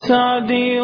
سعدي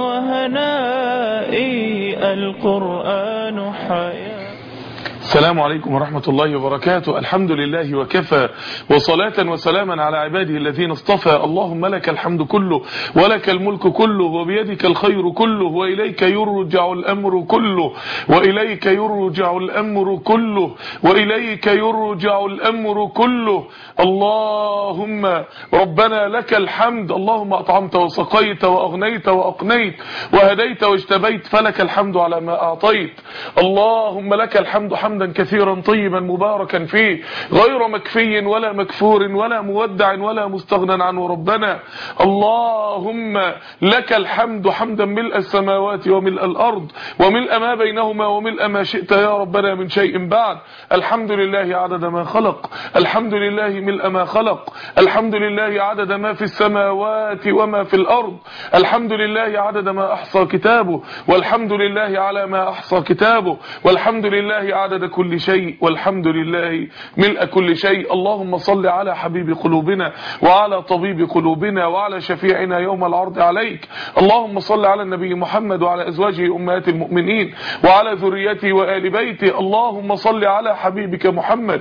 وهنائي القرآن حياة السلام عليكم ورحمة الله وبركاته الحمد لله وكفى وصلاة وسلاما على عباده الذين اصطفى اللهم لك الحمد كله ولك الملك كله وبيدك الخير كله وإليك يرجع الأمر كله وإليك يرجع الأمر كله وإليك يرجع الأمر كله اللهم ربنا لك الحمد اللهم أطعمت وسقيت وأغنيت وأقنيت وهديت واجتبيت فلك الحمد على ما أعطيت اللهم لك الحمد حمدا كثيرا طيبا مباركا فيه غير مكفي ولا مكفور ولا مودع ولا مستغنى عنه ربنا اللهم لك الحمد حمدا ملء السماوات وملء الأرض وملء ما بينهما وملء ما شئت يا ربنا من شيء بعد الحمد لله عدد ما خلق الحمد لله ملء ما خلق الحمد لله عدد ما في السماوات وما في الأرض الحمد لله عدد ما أحصى كتابه والحمد لله على ما أحصى كتابه والحمد لله عدد كل شيء والحمد لله ملء كل شيء اللهم صل على حبيب قلوبنا وعلى طبيب قلوبنا وعلى شفيعنا يوم العرض عليك اللهم صل على النبي محمد وعلى أزواجه أمهات المؤمنين وعلى ذريته وآل بيته اللهم صل على حبيبك محمد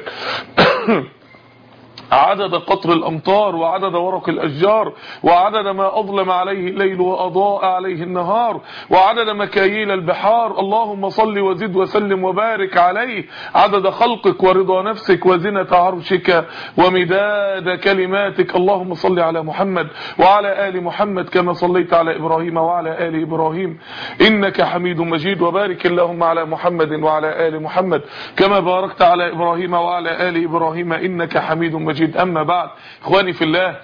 عدد قطر الأمطار وعدد ورق الأشجار وعدد ما أظلم عليه الليل وأضاء عليه النهار وعدد مكاييل البحار اللهم صل وزد وسلم وبارك عليه عدد خلقك ورضا نفسك وزنة عرشك ومداد كلماتك اللهم صل على محمد وعلى آل محمد كما صليت على إبراهيم وعلى آل إبراهيم إنك حميد مجيد وبارك اللهم على محمد وعلى آل محمد كما باركت على إبراهيم وعلى آل إبراهيم إنك حميد مجيد أما بعد إخواني في الله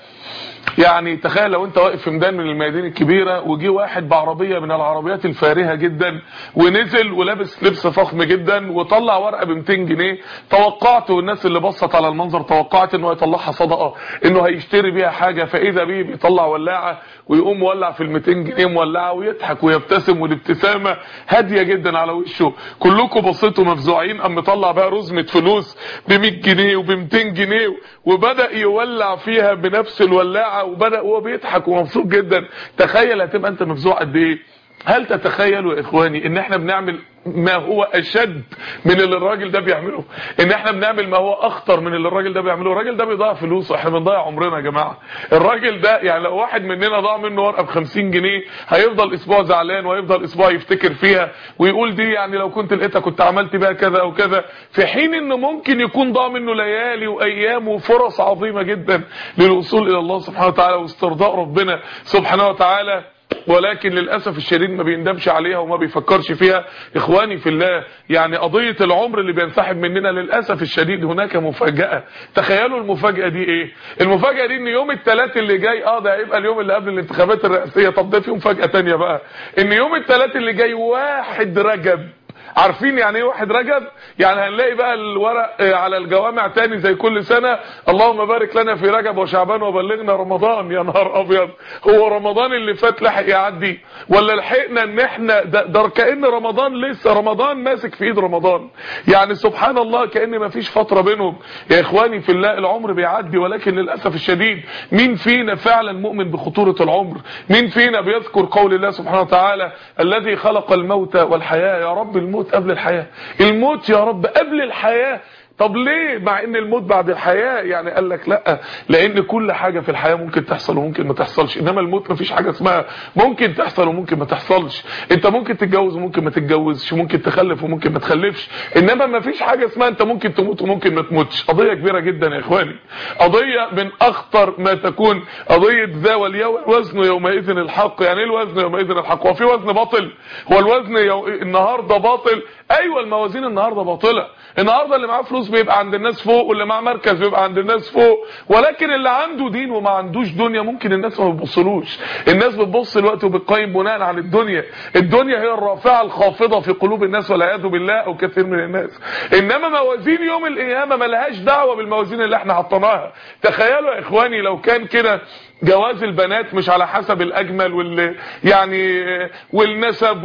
يعني تخيل لو انت واقف في ميدان من الميادين الكبيرة وجي واحد بعربية من العربيات الفارهة جدا ونزل ولابس لبس فخم جدا وطلع ورقة ب 200 جنيه توقعت والناس اللي بصت على المنظر توقعت انه هيطلعها صدقة انه هيشتري بيها حاجة فاذا بيه بيطلع ولاعة ويقوم مولع في ال 200 جنيه مولعة ويضحك ويبتسم والابتسامة هادية جدا على وشه كلكم بصيتوا مفزوعين قام مطلع بقى رزمة فلوس ب 100 جنيه وب 200 جنيه وبدأ يولع فيها بنفس الولاعة وبدأ وهو بيضحك ومبسوط جدا تخيل هتبقى انت مفزوع قد ايه هل تتخيلوا يا اخواني ان احنا بنعمل ما هو اشد من اللي الراجل ده بيعمله ان احنا بنعمل ما هو اخطر من اللي الراجل ده بيعمله الراجل ده بيضيع فلوسه احنا بنضيع عمرنا يا جماعه الراجل ده يعني لو واحد مننا ضاع منه ورقه ب 50 جنيه هيفضل اسبوع زعلان وهيفضل اسبوع يفتكر فيها ويقول دي يعني لو كنت لقيتها كنت عملت بيها كذا او كذا في حين انه ممكن يكون ضاع منه ليالي وايام وفرص عظيمه جدا للوصول الى الله سبحانه وتعالى واسترضاء ربنا سبحانه وتعالى ولكن للأسف الشديد ما بيندمش عليها وما بيفكرش فيها إخواني في الله يعني قضية العمر اللي بينسحب مننا للأسف الشديد هناك مفاجأة تخيلوا المفاجأة دي إيه المفاجأة دي إن يوم الثلاث اللي جاي آه ده هيبقى اليوم اللي قبل الانتخابات الرئاسية طب ده في مفاجأة تانية بقى إن يوم الثلاث اللي جاي واحد رجب عارفين يعني ايه واحد رجب يعني هنلاقي بقى الورق على الجوامع تاني زي كل سنة اللهم بارك لنا في رجب وشعبان وبلغنا رمضان يا نهار ابيض هو رمضان اللي فات لحق يعدي ولا لحقنا ان احنا ده, ده كأن رمضان لسه رمضان ماسك في ايد رمضان يعني سبحان الله كأن ما فيش فترة بينهم يا اخواني في الله العمر بيعدي ولكن للأسف الشديد مين فينا فعلا مؤمن بخطورة العمر مين فينا بيذكر قول الله سبحانه وتعالى الذي خلق الموت والحياة يا رب الموت الموت قبل الحياة الموت يا رب قبل الحياة طب ليه مع ان الموت بعد الحياة يعني قال لك لا لان كل حاجة في الحياة ممكن تحصل وممكن ما تحصلش انما الموت ما فيش حاجة اسمها ممكن تحصل وممكن ما تحصلش انت ممكن تتجوز وممكن ما تتجوزش ممكن تخلف وممكن ما تخلفش انما ما فيش حاجة اسمها انت ممكن تموت وممكن ما تموتش قضية كبيرة جدا يا اخواني قضية من اخطر ما تكون قضية ذا والوزن يومئذ الحق يعني ايه الوزن يومئذ الحق هو في وزن باطل هو الوزن يو... النهاردة باطل ايوه الموازين النهاردة باطلة النهاردة اللي معاه فلوس بيبقى عند الناس فوق واللي معاه مركز بيبقى عند الناس فوق ولكن اللي عنده دين وما عندوش دنيا ممكن الناس ما بتبصلوش الناس بتبص الوقت وبتقيم بناء على الدنيا الدنيا هي الرافعة الخافضة في قلوب الناس والعياذ بالله او كثير من الناس انما موازين يوم القيامة ملهاش دعوة بالموازين اللي احنا حطيناها تخيلوا يا اخواني لو كان كده جواز البنات مش على حسب الاجمل وال يعني والنسب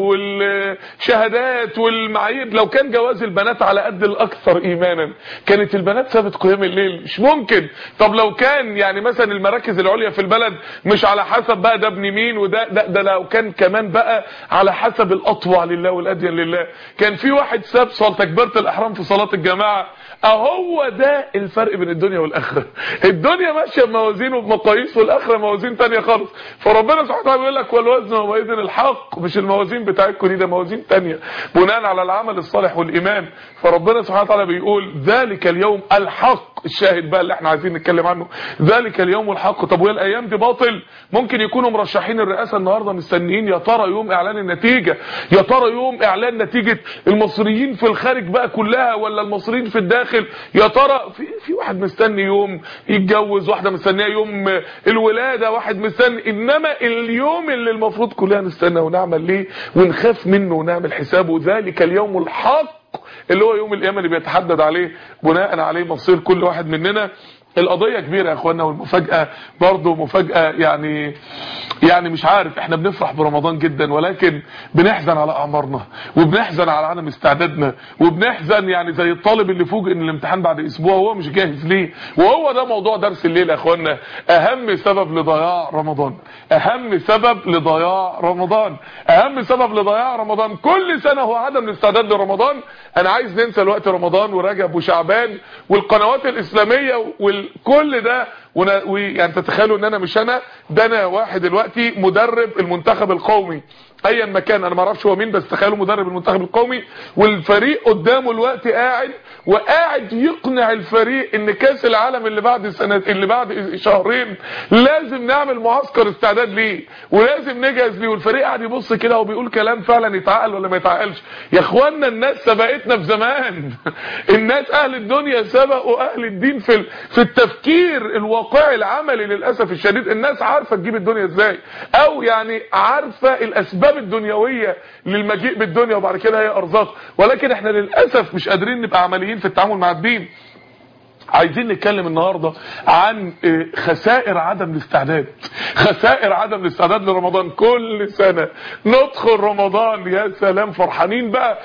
والشهادات والمعايير لو كان جواز البنات على قد الاكثر ايمانا كانت البنات سابت قيام الليل مش ممكن طب لو كان يعني مثلا المراكز العليا في البلد مش على حسب بقى ده ابن مين وده ده, ده لو كان كمان بقى على حسب الاطوع لله والادين لله كان في واحد ساب صلاه تكبيره الاحرام في صلاه الجماعه اهو ده الفرق بين الدنيا والاخره الدنيا ماشيه بموازين وبمقاييس والاخره موازين تانية خالص فربنا سبحانه وتعالى بيقول لك والوزن وموازين الحق مش الموازين بتاعتكم دي ده موازين تانية بناء على العمل الصالح والايمان فربنا سبحانه وتعالى بيقول ذلك اليوم الحق الشاهد بقى اللي احنا عايزين نتكلم عنه ذلك اليوم الحق طب وهي الايام دي باطل ممكن يكونوا مرشحين الرئاسه النهارده مستنيين يا ترى يوم اعلان النتيجه يا ترى يوم اعلان نتيجه المصريين في الخارج بقى كلها ولا المصريين في الداخل يا ترى في في واحد مستني يوم يتجوز واحده مستنيه يوم الولاده واحد مستني انما اليوم اللي المفروض كلنا نستنى ونعمل ليه ونخاف منه ونعمل حسابه ذلك اليوم الحق اللي هو يوم القيامه اللي بيتحدد عليه بناء عليه مصير كل واحد مننا القضيه كبيره يا اخوانا والمفاجاه برضه مفاجاه يعني يعني مش عارف احنا بنفرح برمضان جدا ولكن بنحزن على اعمارنا وبنحزن على عدم استعدادنا وبنحزن يعني زي الطالب اللي فوق ان الامتحان بعد اسبوع وهو مش جاهز ليه وهو ده موضوع درس الليل يا اخوانا اهم سبب لضياع رمضان اهم سبب لضياع رمضان اهم سبب لضياع رمضان كل سنه هو عدم الاستعداد لرمضان انا عايز ننسى الوقت رمضان ورجب وشعبان والقنوات الاسلاميه وكل ده ويعني تتخيلوا ان انا مش انا ده انا واحد دلوقتي مدرب المنتخب القومي ايا ما كان انا ما اعرفش هو مين بس تخيلوا مدرب المنتخب القومي والفريق قدامه الوقت قاعد وقاعد يقنع الفريق ان كاس العالم اللي بعد سنه اللي بعد شهرين لازم نعمل معسكر استعداد ليه ولازم نجهز ليه والفريق قاعد يبص كده وبيقول كلام فعلا يتعقل ولا ما يتعقلش يا اخوانا الناس سبقتنا في زمان الناس اهل الدنيا سبقوا اهل الدين في في التفكير الواقعي العملي للاسف الشديد الناس عارفه تجيب الدنيا ازاي او يعني عارفه الاسباب الدنيويه للمجيء بالدنيا وبعد كده هي ارزاق ولكن احنا للاسف مش قادرين نبقى عمليين في التعامل مع الدين عايزين نتكلم النهاردة عن خسائر عدم الاستعداد خسائر عدم الاستعداد لرمضان كل سنة ندخل رمضان يا سلام فرحانين بقى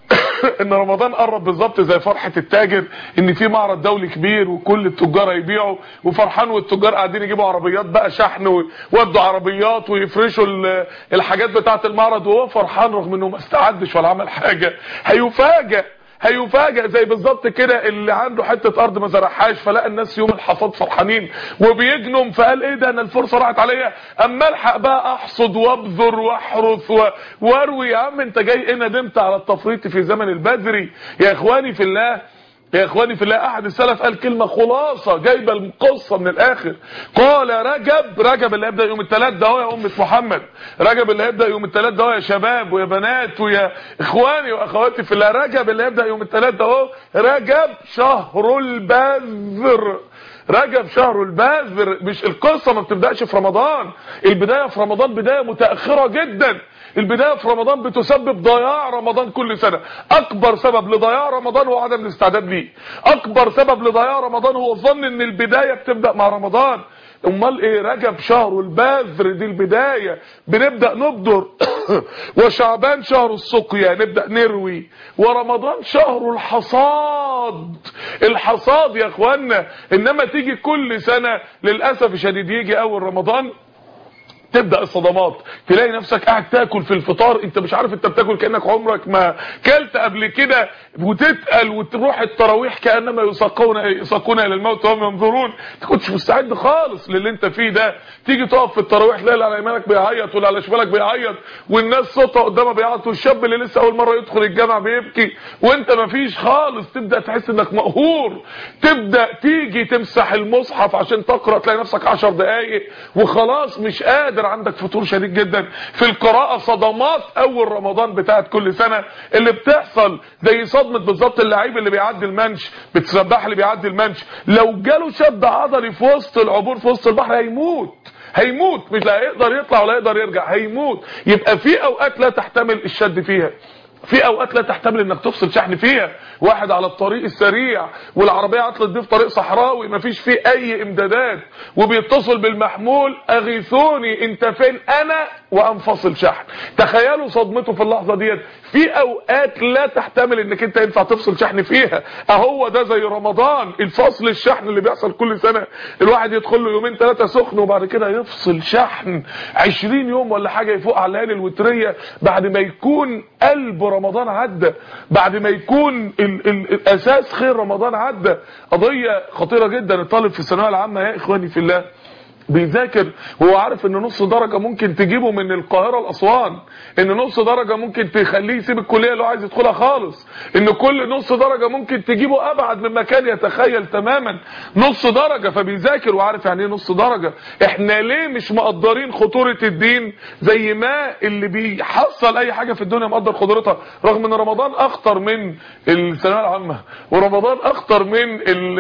ان رمضان قرب بالظبط زي فرحة التاجر ان في معرض دولي كبير وكل التجار هيبيعوا وفرحان والتجار قاعدين يجيبوا عربيات بقى شحن ويودوا عربيات ويفرشوا الحاجات بتاعة المعرض وهو فرحان رغم انه ما استعدش ولا عمل حاجة هيفاجئ هيفاجئ زي بالظبط كده اللي عنده حته ارض ما زرعهاش فلقى الناس يوم الحصاد فرحانين وبيجنم فقال ايه ده انا الفرصه راحت عليا اما الحق بقى احصد وابذر واحرث واروي يا عم انت جاي ايه ندمت على التفريط في زمن البدري يا اخواني في الله يا اخواني في الله احد السلف قال كلمة خلاصة جايبة القصة من الاخر قال رجب رجب اللي هيبدأ يوم الثلاث ده هو يا امة محمد رجب اللي هيبدأ يوم الثلاث ده هو يا شباب ويا بنات ويا اخواني واخواتي في الله رجب اللي هيبدأ يوم الثلاث ده هو رجب شهر البذر رجب شهر البذر مش القصة ما بتبدأش في رمضان البداية في رمضان بداية متأخرة جدا البداية في رمضان بتسبب ضياع رمضان كل سنة اكبر سبب لضياع رمضان هو عدم الاستعداد ليه اكبر سبب لضياع رمضان هو الظن ان البداية بتبدأ مع رمضان امال ايه رجب شهر البذر دي البداية بنبدأ نبدر وشعبان شهر السقيا نبدأ نروي ورمضان شهر الحصاد الحصاد يا اخوانا انما تيجي كل سنة للأسف الشديد يجي اول رمضان تبدا الصدمات تلاقي نفسك قاعد تاكل في الفطار انت مش عارف انت بتاكل كانك عمرك ما كلت قبل كده وتتقل وتروح التراويح كانما يساقون يساقون الى الموت وهم ينظرون انت كنتش مستعد خالص للي انت فيه ده تيجي تقف في التراويح تلاقي اللي على يمينك بيعيط واللي على شمالك بيعيط والناس صوتها قدامها بيعيط والشاب اللي لسه اول مره يدخل الجامع بيبكي وانت ما فيش خالص تبدا تحس انك مقهور تبدا تيجي تمسح المصحف عشان تقرا تلاقي نفسك 10 دقائق وخلاص مش قادر قادر عندك فتور شديد جدا في القراءة صدمات اول رمضان بتاعت كل سنة اللي بتحصل زي صدمة بالظبط اللعيب اللي بيعدي المنش بتسبح اللي بيعدي المنش لو جاله شد عضلي في وسط العبور في وسط البحر هيموت هيموت مش لا هيقدر يطلع ولا يقدر يرجع هيموت يبقى في اوقات لا تحتمل الشد فيها في اوقات لا تحتمل انك تفصل شحن فيها واحد على الطريق السريع والعربيه عطلت بيه في طريق صحراوي مفيش فيه اي امدادات وبيتصل بالمحمول اغيثوني انت فين انا وانفصل شحن تخيلوا صدمته في اللحظه ديت في اوقات لا تحتمل انك انت ينفع تفصل شحن فيها اهو ده زي رمضان الفصل الشحن اللي بيحصل كل سنه الواحد يدخل له يومين ثلاثه سخن وبعد كده يفصل شحن 20 يوم ولا حاجه يفوق على الليالي الوتريه بعد ما يكون قلب رمضان عدى بعد ما يكون ال ال الاساس خير رمضان عدى قضيه خطيره جدا الطالب في الثانويه العامه يا اخواني في الله بيذاكر وهو عارف ان نص درجة ممكن تجيبه من القاهرة لأسوان ان نص درجة ممكن تخليه يسيب الكلية اللي هو عايز يدخلها خالص ان كل نص درجة ممكن تجيبه ابعد من مكان يتخيل تماما نص درجة فبيذاكر وعارف يعني ايه نص درجة احنا ليه مش مقدرين خطورة الدين زي ما اللي بيحصل اي حاجة في الدنيا مقدر خطورتها رغم ان رمضان اخطر من الثانويه العامة ورمضان اخطر من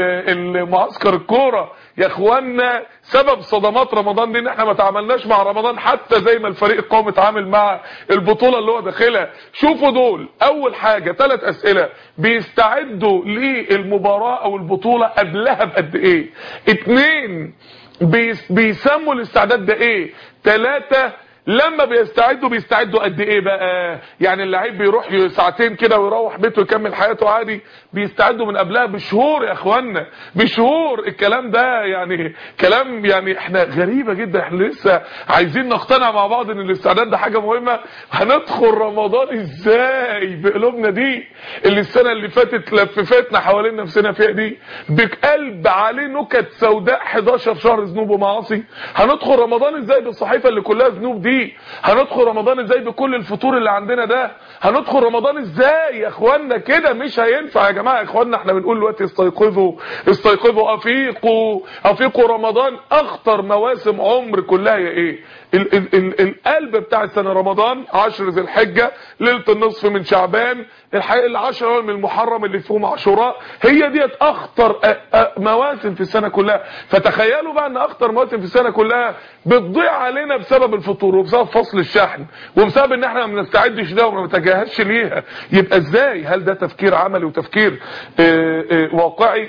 المعسكر الكورة يا اخوانا سبب صدمات رمضان دي ان احنا ما تعاملناش مع رمضان حتى زي ما الفريق القومي اتعامل مع البطوله اللي هو داخلها شوفوا دول اول حاجه ثلاث اسئله بيستعدوا للمباراه او البطوله قبلها بقد ايه اتنين بيس بيسموا الاستعداد ده ايه ثلاثه لما بيستعدوا بيستعدوا قد ايه بقى يعني اللعيب بيروح ساعتين كده ويروح بيته يكمل حياته عادي بيستعدوا من قبلها بشهور يا اخوانا بشهور الكلام ده يعني كلام يعني احنا غريبة جدا احنا لسه عايزين نقتنع مع بعض ان الاستعداد ده حاجة مهمة هندخل رمضان ازاي بقلوبنا دي اللي السنة اللي فاتت لففتنا حوالين نفسنا فيها دي بقلب عليه نكت سوداء 11 شهر ذنوب ومعاصي هندخل رمضان ازاي بالصحيفة اللي كلها ذنوب دي دي هندخل رمضان ازاي بكل الفطور اللي عندنا ده هندخل رمضان ازاي يا اخوانا كده مش هينفع يا جماعه يا اخوانا احنا بنقول دلوقتي استيقظوا استيقظوا افيقوا افيقوا رمضان اخطر مواسم عمر كلها يا ايه ال ال ال القلب بتاع السنه رمضان 10 ذي الحجه ليله النصف من شعبان الحقيقه العشر الاول من المحرم اللي فيهم عاشوراء هي ديت اخطر مواسم في السنه كلها فتخيلوا بقى ان اخطر مواسم في السنه كلها بتضيع علينا بسبب الفطور وبسبب فصل الشحن وبسبب ان احنا ما بنستعدش ده وما بنتجهزش ليها يبقى ازاي هل ده تفكير عملي وتفكير اه اه واقعي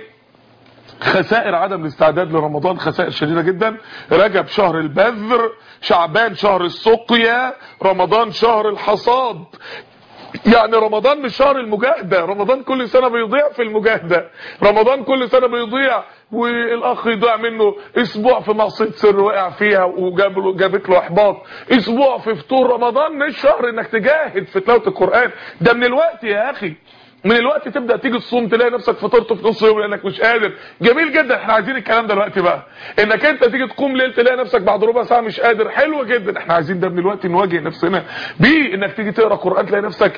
خسائر عدم الاستعداد لرمضان خسائر شديدة جدا رجب شهر البذر شعبان شهر السقيا رمضان شهر الحصاد يعني رمضان مش شهر المجاهدة رمضان كل سنة بيضيع في المجاهدة رمضان كل سنة بيضيع والاخ يضيع منه اسبوع في معصيه سر وقع فيها وجاب له جابت له احباط اسبوع في فطور رمضان مش شهر انك تجاهد في تلاوه القران ده من الوقت يا اخي من الوقت تبدا تيجي تصوم تلاقي نفسك فطرت في نص يوم لانك مش قادر جميل جدا احنا عايزين الكلام ده دلوقتي بقى انك انت تيجي تقوم ليل تلاقي نفسك بعد ربع ساعه مش قادر حلو جدا احنا عايزين ده من الوقت نواجه نفسنا بيه انك تيجي تقرا قران تلاقي نفسك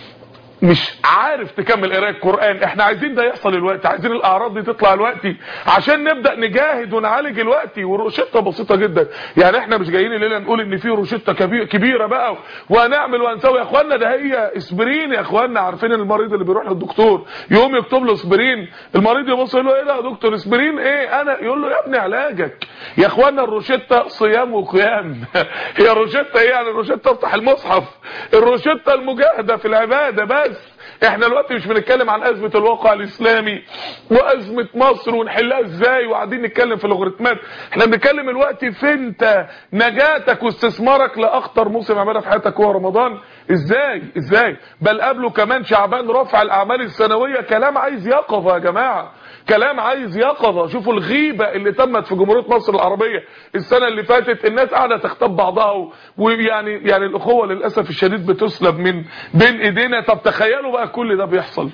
مش عارف تكمل قراءه القران احنا عايزين ده يحصل الوقت عايزين الاعراض دي تطلع الوقت عشان نبدا نجاهد ونعالج الوقت وروشته بسيطه جدا يعني احنا مش جايين الليله نقول ان في روشته كبيره بقى وهنعمل وهنسوي يا اخوانا ده هي اسبرين يا اخوانا عارفين المريض اللي بيروح للدكتور يقوم يكتب له اسبرين المريض يبص يقول له ايه ده يا دكتور اسبرين ايه انا يقول له يا ابني علاجك يا اخوانا الروشته صيام وقيام هي الروشته ايه يعني الروشته افتح المصحف الروشته المجاهده في العباده بس احنا دلوقتي مش بنتكلم عن ازمه الواقع الاسلامي وازمه مصر ونحلها ازاي وقاعدين نتكلم في لوغاريتمات احنا بنتكلم دلوقتي في انت نجاتك واستثمارك لاخطر موسم عباده في حياتك هو رمضان ازاي ازاي بل قبله كمان شعبان رفع الاعمال السنويه كلام عايز يقظه يا جماعه كلام عايز يقظه شوفوا الغيبه اللي تمت في جمهوريه مصر العربيه السنه اللي فاتت الناس قاعده تختب بعضها ويعني يعني الاخوه للاسف الشديد بتسلب من بين ايدينا طب تخيلوا بقى كل ده بيحصل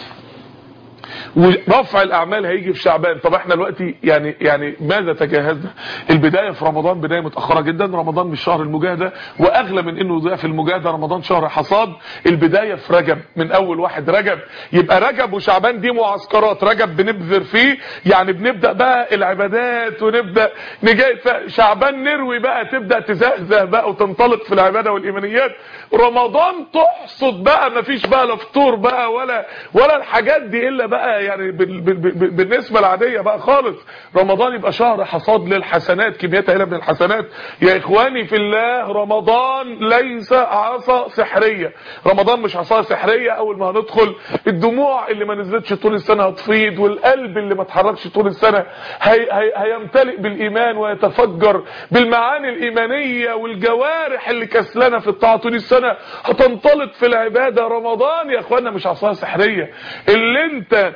ورفع الاعمال هيجي في شعبان طب احنا دلوقتي يعني يعني ماذا تجهزنا البدايه في رمضان بدايه متاخره جدا رمضان مش شهر المجاهده واغلى من انه يضيع في المجاهده رمضان شهر حصاد البدايه في رجب من اول واحد رجب يبقى رجب وشعبان دي معسكرات رجب بنبذر فيه يعني بنبدا بقى العبادات ونبدا نجاهد شعبان نروي بقى تبدا تزهزه بقى وتنطلق في العباده والايمانيات رمضان تحصد بقى مفيش بقى لا فطور بقى ولا ولا الحاجات دي الا بقى بقى يعني بال- بال- بال- بالنسبه العاديه بقى خالص رمضان يبقى شهر حصاد للحسنات كميات هائله من الحسنات يا اخواني في الله رمضان ليس عصا سحريه رمضان مش عصا سحريه اول ما هندخل الدموع اللي ما نزلتش طول السنه هتفيض والقلب اللي ما اتحركش طول السنه هي هي هيمتلئ بالايمان ويتفجر بالمعاني الايمانيه والجوارح اللي كسلانه في الطاعه طول السنه هتنطلق في العباده رمضان يا اخوانا مش عصا سحريه اللي انت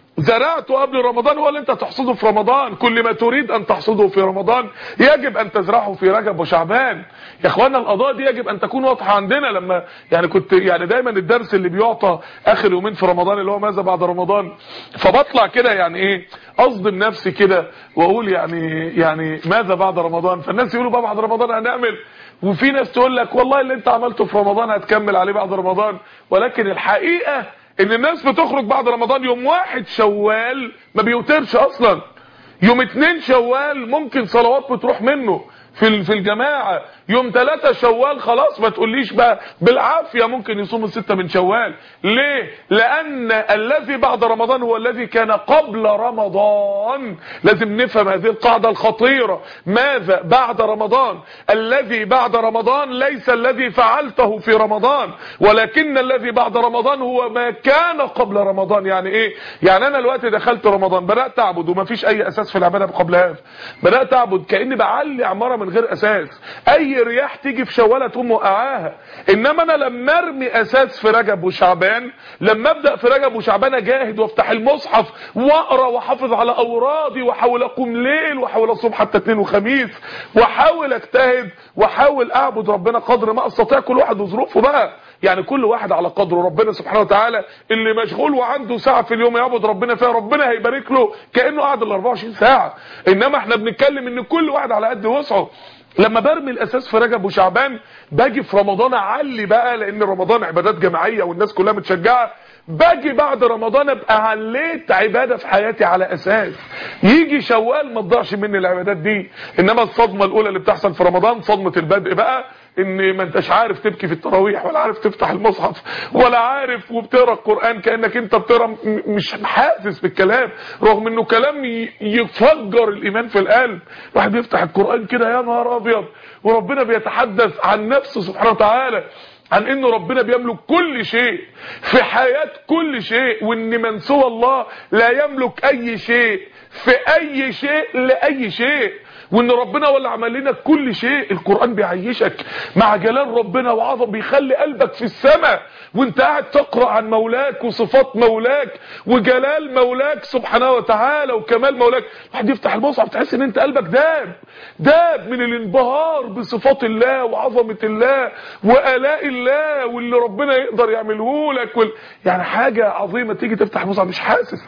زرعته قبل رمضان هو اللي انت تحصده في رمضان كل ما تريد ان تحصده في رمضان يجب ان تزرعه في رجب وشعبان يا اخوانا القضاء دي يجب ان تكون واضحه عندنا لما يعني كنت يعني دايما الدرس اللي بيعطى اخر يومين في رمضان اللي هو ماذا بعد رمضان فبطلع كده يعني ايه اصدم نفسي كده واقول يعني يعني ماذا بعد رمضان فالناس يقولوا بقى بعد رمضان هنعمل وفي ناس تقول لك والله اللي انت عملته في رمضان هتكمل عليه بعد رمضان ولكن الحقيقه ان الناس بتخرج بعد رمضان يوم واحد شوال ما بيوترش اصلا يوم اتنين شوال ممكن صلوات بتروح منه في في الجماعة يوم ثلاثة شوال خلاص ما تقوليش بقى بالعافية ممكن يصوم الستة من شوال ليه لان الذي بعد رمضان هو الذي كان قبل رمضان لازم نفهم هذه القاعدة الخطيرة ماذا بعد رمضان الذي بعد رمضان ليس الذي فعلته في رمضان ولكن الذي بعد رمضان هو ما كان قبل رمضان يعني ايه يعني انا الوقت دخلت رمضان بدأت اعبد وما فيش اي اساس في العبادة قبلها بدأت اعبد كأني بعلي عمارة من غير اساس اي رياح تيجي في شوالة تقوم موقعاها انما انا لما ارمي اساس في رجب وشعبان لما ابدا في رجب وشعبان اجاهد وافتح المصحف واقرا واحافظ على اورادي واحاول اقوم ليل واحاول اصوم حتى اثنين وخميس واحاول اجتهد واحاول اعبد ربنا قدر ما استطيع كل واحد وظروفه بقى يعني كل واحد على قدره ربنا سبحانه وتعالى اللي مشغول وعنده ساعة في اليوم يعبد ربنا فيها ربنا هيبارك له كأنه قاعد ال 24 ساعة انما احنا بنتكلم ان كل واحد على قد وسعه لما برمي الاساس في رجب وشعبان باجي في رمضان اعلي بقى لان رمضان عبادات جماعيه والناس كلها متشجعه باجي بعد رمضان ابقى عليت عباده في حياتي على اساس يجي شوال ما تضيعش مني العبادات دي انما الصدمه الاولى اللي بتحصل في رمضان صدمه البدء بقى ان ما انتش عارف تبكي في التراويح ولا عارف تفتح المصحف ولا عارف وبتقرا القران كانك انت بتقرا م- مش حاسس بالكلام رغم انه كلام ي- يفجر الايمان في القلب واحد بيفتح القران كده يا نهار ابيض وربنا بيتحدث عن نفسه سبحانه وتعالى عن انه ربنا بيملك كل شيء في حياة كل شيء وان من سوى الله لا يملك اي شيء في اي شيء لاي شيء وان ربنا هو اللي عمل لنا كل شيء القرآن بيعيشك مع جلال ربنا وعظم بيخلي قلبك في السماء وانت قاعد تقرأ عن مولاك وصفات مولاك وجلال مولاك سبحانه وتعالى وكمال مولاك واحد يفتح المصحف تحس ان انت قلبك داب داب من الانبهار بصفات الله وعظمة الله وآلاء الله واللي ربنا يقدر يعمله لك وال... يعني حاجة عظيمة تيجي تفتح المصحف مش حاسس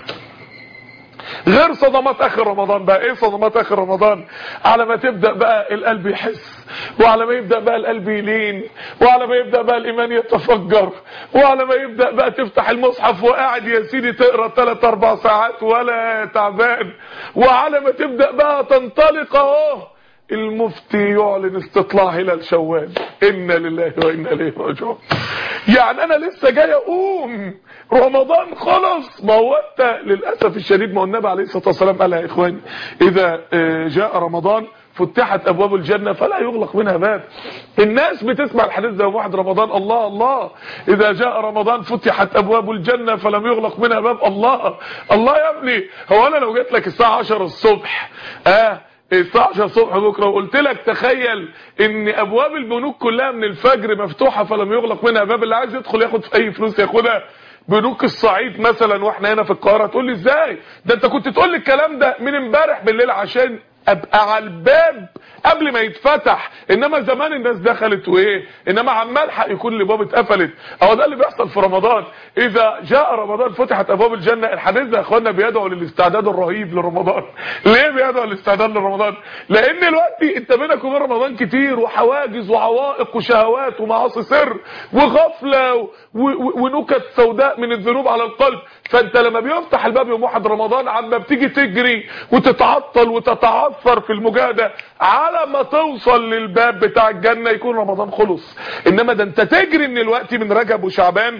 غير صدمات اخر رمضان بقى ايه صدمات اخر رمضان على ما تبدأ بقى القلب يحس وعلى ما يبدأ بقى القلب يلين وعلى ما يبدأ بقى الايمان يتفجر وعلى ما يبدأ بقى تفتح المصحف وقاعد يا سيدي تقرا 3 4 ساعات ولا تعبان وعلى ما تبدأ بقى تنطلق اهو المفتي يعلن استطلاع هلال شوال انا لله وانا اليه راجعون يعني انا لسه جاي اقوم رمضان خلص ما هو انت للاسف الشديد ما هو النبي عليه الصلاه والسلام قال يا اخواني اذا آه، جاء رمضان فتحت ابواب الجنه فلا يغلق منها باب الناس بتسمع الحديث ده يوم واحد رمضان الله الله اذا جاء رمضان فتحت ابواب الجنه فلم يغلق منها باب الله الله يا ابني هو انا لو جيت لك الساعه 10 الصبح اه الساعة 10 الصبح بكرة وقلت لك تخيل ان ابواب البنوك كلها من الفجر مفتوحة فلم يغلق منها باب اللي عايز يدخل ياخد في اي فلوس ياخدها بنوك الصعيد مثلا واحنا هنا في القاهرة تقول لي ازاي ده انت كنت تقول لي الكلام ده من امبارح بالليل عشان ابقى على الباب قبل ما يتفتح انما زمان الناس دخلت وايه انما عمال حق يكون الابواب اتقفلت اهو ده اللي بيحصل في رمضان اذا جاء رمضان فتحت ابواب الجنه الحديث ده يا اخوانا بيدعو للاستعداد الرهيب لرمضان ليه بيدعو للاستعداد لرمضان لان دلوقتي انت بينك وبين رمضان كتير وحواجز وعوائق وشهوات ومعاصي سر وغفله و- و- ونكت سوداء من الذنوب على القلب فانت لما بيفتح الباب يوم واحد رمضان عما بتيجي تجري وتتعطل وتتعثر في المجاهده على ما توصل للباب بتاع الجنه يكون رمضان خلص انما ده انت تجري من الوقت من رجب وشعبان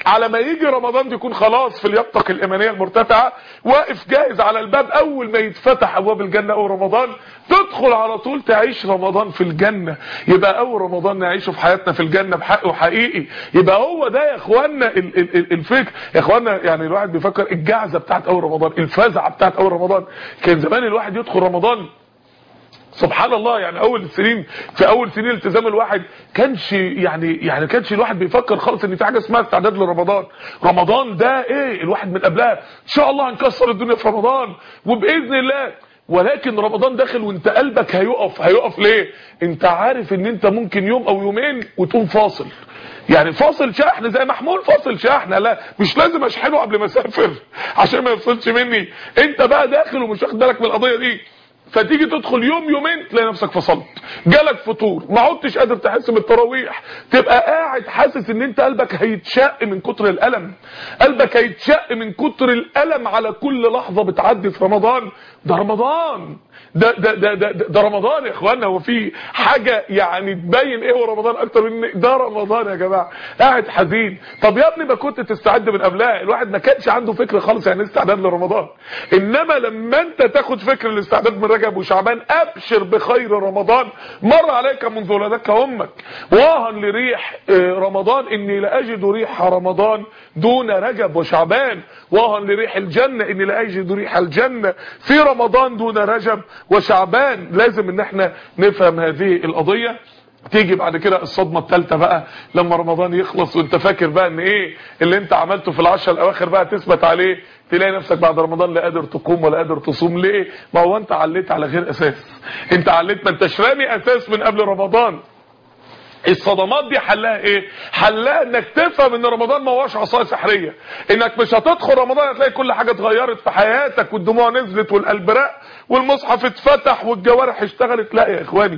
على ما يجي رمضان تكون خلاص في اليقطة الإيمانية المرتفعة واقف جاهز على الباب أول ما يتفتح أبواب الجنة أو رمضان تدخل على طول تعيش رمضان في الجنة يبقى أول رمضان نعيشه في حياتنا في الجنة بحقه حقيقي يبقى هو ده يا إخواننا ال- ال- ال- الفكر يا إخواننا يعني الواحد بيفكر الجعزة بتاعت أول رمضان الفزعة بتاعت أول رمضان كان زمان الواحد يدخل رمضان سبحان الله يعني اول السنين في اول سنين التزام الواحد كانش يعني يعني كانش الواحد بيفكر خالص ان في حاجه اسمها استعداد لرمضان رمضان ده ايه الواحد من قبلها ان شاء الله هنكسر الدنيا في رمضان وباذن الله ولكن رمضان داخل وانت قلبك هيقف هيقف ليه انت عارف ان انت ممكن يوم او يومين وتقوم فاصل يعني فاصل شحن زي محمول فاصل شحن لا مش لازم اشحنه قبل ما اسافر عشان ما يفصلش مني انت بقى داخل ومش واخد بالك من القضيه دي فتيجي تدخل يوم يومين تلاقي نفسك فصلت جالك فطور ما عدتش قادر تحس بالتراويح تبقى قاعد حاسس ان انت قلبك هيتشق من كتر الالم قلبك هيتشق من كتر الالم على كل لحظه بتعدي في رمضان ده رمضان ده ده ده ده, ده, ده رمضان يا اخوانا هو في حاجه يعني تبين ايه هو رمضان اكتر من إن ده رمضان يا جماعه قاعد حزين طب يا ابني ما كنت تستعد من قبلها الواحد ما كانش عنده فكر خالص يعني إيه استعداد لرمضان انما لما انت تاخد فكر الاستعداد من رجب وشعبان ابشر بخير رمضان مر عليك منذ ولدتك امك واهن لريح آه، رمضان اني لاجد ريح رمضان دون رجب وشعبان واهن لريح الجنه اني لاجد ريح الجنه في رمضان دون رجب وشعبان لازم ان احنا نفهم هذه القضيه تيجي بعد كده الصدمة الثالثة بقى لما رمضان يخلص وانت فاكر بقى ان ايه اللي انت عملته في العشر الاواخر بقى تثبت عليه تلاقي نفسك بعد رمضان لا قادر تقوم ولا قادر تصوم ليه ما هو انت عليت على غير اساس انت عليت ما انتش رامي اساس من قبل رمضان الصدمات دي حلها ايه حلها انك تفهم ان رمضان ما هوش عصايه سحريه انك مش هتدخل رمضان هتلاقي كل حاجه اتغيرت في حياتك والدموع نزلت والقلب رق والمصحف اتفتح والجوارح اشتغلت لا يا اخواني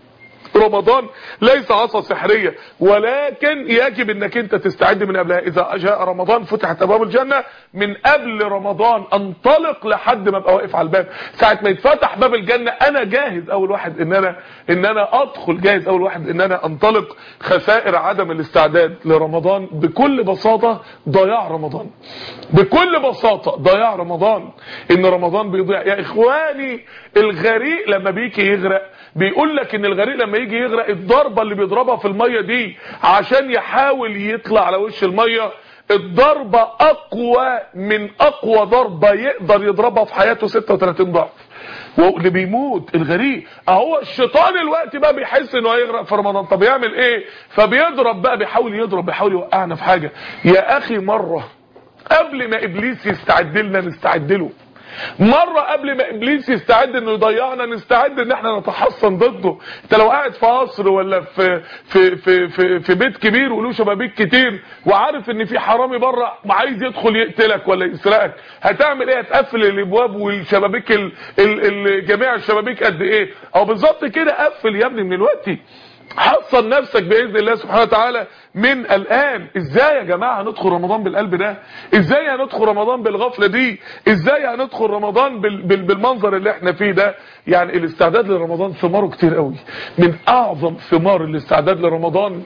رمضان ليس عصا سحرية ولكن يجب انك انت تستعد من قبلها اذا جاء رمضان فتحت ابواب الجنة من قبل رمضان انطلق لحد ما ابقى واقف على الباب ساعة ما يتفتح باب الجنة انا جاهز اول واحد ان انا ان انا ادخل جاهز اول واحد ان انا انطلق خسائر عدم الاستعداد لرمضان بكل بساطة ضياع رمضان بكل بساطة ضياع رمضان ان رمضان بيضيع يا اخواني الغريق لما بيجي يغرق بيقول لك ان الغريق لما يجي يغرق الضربة اللي بيضربها في المية دي عشان يحاول يطلع على وش المية الضربة اقوى من اقوى ضربة يقدر يضربها في حياته 36 ضعف واللي بيموت الغريق اهو الشيطان الوقت بقى بيحس انه هيغرق في رمضان طب يعمل ايه فبيضرب بقى بيحاول يضرب بيحاول يوقعنا في حاجة يا اخي مرة قبل ما ابليس يستعد لنا نستعد له مرة قبل ما ابليس يستعد انه يضيعنا نستعد ان احنا نتحصن ضده انت لو قاعد في قصر ولا في في في في, في بيت كبير وله شبابيك كتير وعارف ان في حرامي بره وعايز يدخل يقتلك ولا يسرقك هتعمل ايه هتقفل الابواب والشبابيك ال ال ال جميع الشبابيك قد ايه او بالظبط كده قفل يا ابني من الوقت حصن نفسك باذن الله سبحانه وتعالى من الان ازاي يا جماعه هندخل رمضان بالقلب ده ازاي هندخل رمضان بالغفله دي ازاي هندخل رمضان بال بال بالمنظر اللي احنا فيه ده يعني الاستعداد لرمضان ثماره كتير قوي من اعظم ثمار الاستعداد لرمضان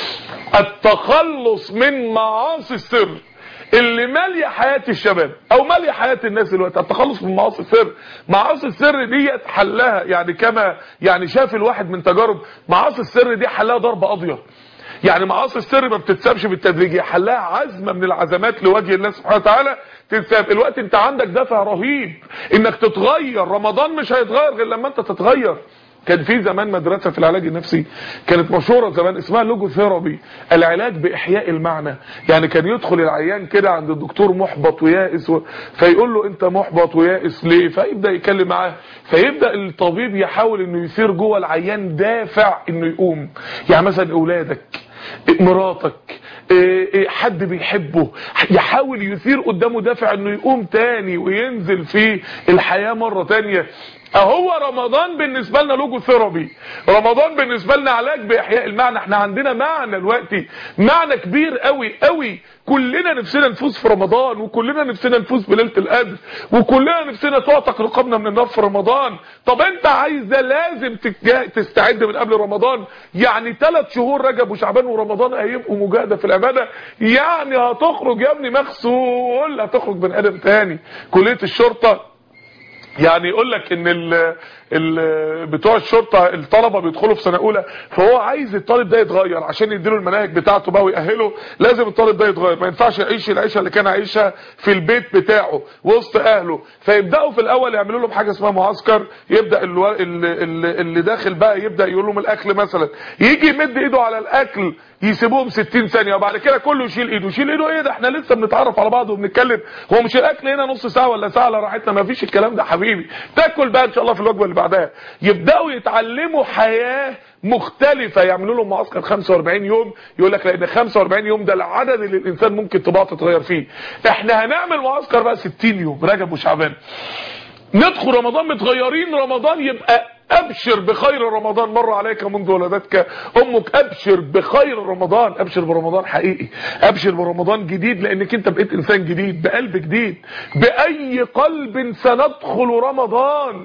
التخلص من معاصي السر اللي ماليه حياه الشباب او ماليه حياه الناس دلوقتي التخلص من معاصي السر معاصي السر ديت حلها يعني كما يعني شاف الواحد من تجارب معاصي السر دي حلها ضربه قاضيه يعني معاصي السر ما بتتسابش بالتدريج هي حلها عزمه من العزمات لوجه الله سبحانه وتعالى تتساب الوقت انت عندك دافع رهيب انك تتغير رمضان مش هيتغير غير لما انت تتغير كان في زمان مدرسة في العلاج النفسي كانت مشهورة زمان اسمها لوجو ثيرابي العلاج بإحياء المعنى يعني كان يدخل العيان كده عند الدكتور محبط ويائس و... فيقول له انت محبط ويائس ليه فيبدأ يتكلم معاه فيبدأ الطبيب يحاول انه يثير جوه العيان دافع انه يقوم يعني مثلا اولادك مراتك حد بيحبه يحاول يثير قدامه دافع انه يقوم تاني وينزل في الحياة مرة تانية اهو رمضان بالنسبه لنا لوجو ثيرابي رمضان بالنسبه لنا علاج باحياء المعنى احنا عندنا معنى دلوقتي معنى كبير قوي قوي كلنا نفسنا نفوز في رمضان وكلنا نفسنا نفوز بليله القدر وكلنا نفسنا تعتق رقابنا من النار في رمضان طب انت عايزه لازم تتجا- تستعد من قبل رمضان يعني ثلاث شهور رجب وشعبان ورمضان هيبقوا مجاهده في العباده يعني هتخرج يا ابني مغسول هتخرج بني ادم تاني كليه الشرطه يعني يقول لك ان ال ال بتوع الشرطه الطلبه بيدخلوا في سنه اولى فهو عايز الطالب ده يتغير عشان يديله المناهج بتاعته بقى ويأهله لازم الطالب ده يتغير ما ينفعش يعيش العيشه اللي كان عايشها في البيت بتاعه وسط اهله فيبداوا في الاول يعملوا لهم حاجه اسمها معسكر يبدا الو... اللي, اللي اللي داخل بقى يبدا يقول لهم الاكل مثلا يجي يمد ايده على الاكل يسيبوهم 60 ثانيه وبعد كده كله يشيل ايده يشيل ايده ايه ده احنا لسه بنتعرف على بعض وبنتكلم هو مش الاكل هنا نص ساعه ولا ساعه على راحتنا ما فيش الكلام ده حبيبي تاكل بقى ان شاء الله في الوجبه اللي بعدها يبداوا يتعلموا حياه مختلفه يعملوا لهم معسكر 45 يوم يقول لك لان 45 يوم ده العدد اللي الانسان ممكن طباعته تتغير فيه احنا هنعمل معسكر بقى 60 يوم رجب وشعبان ندخل رمضان متغيرين رمضان يبقى ابشر بخير رمضان مر عليك منذ ولدتك امك ابشر بخير رمضان ابشر برمضان حقيقي ابشر برمضان جديد لانك انت بقيت انسان جديد بقلب جديد باي قلب سندخل رمضان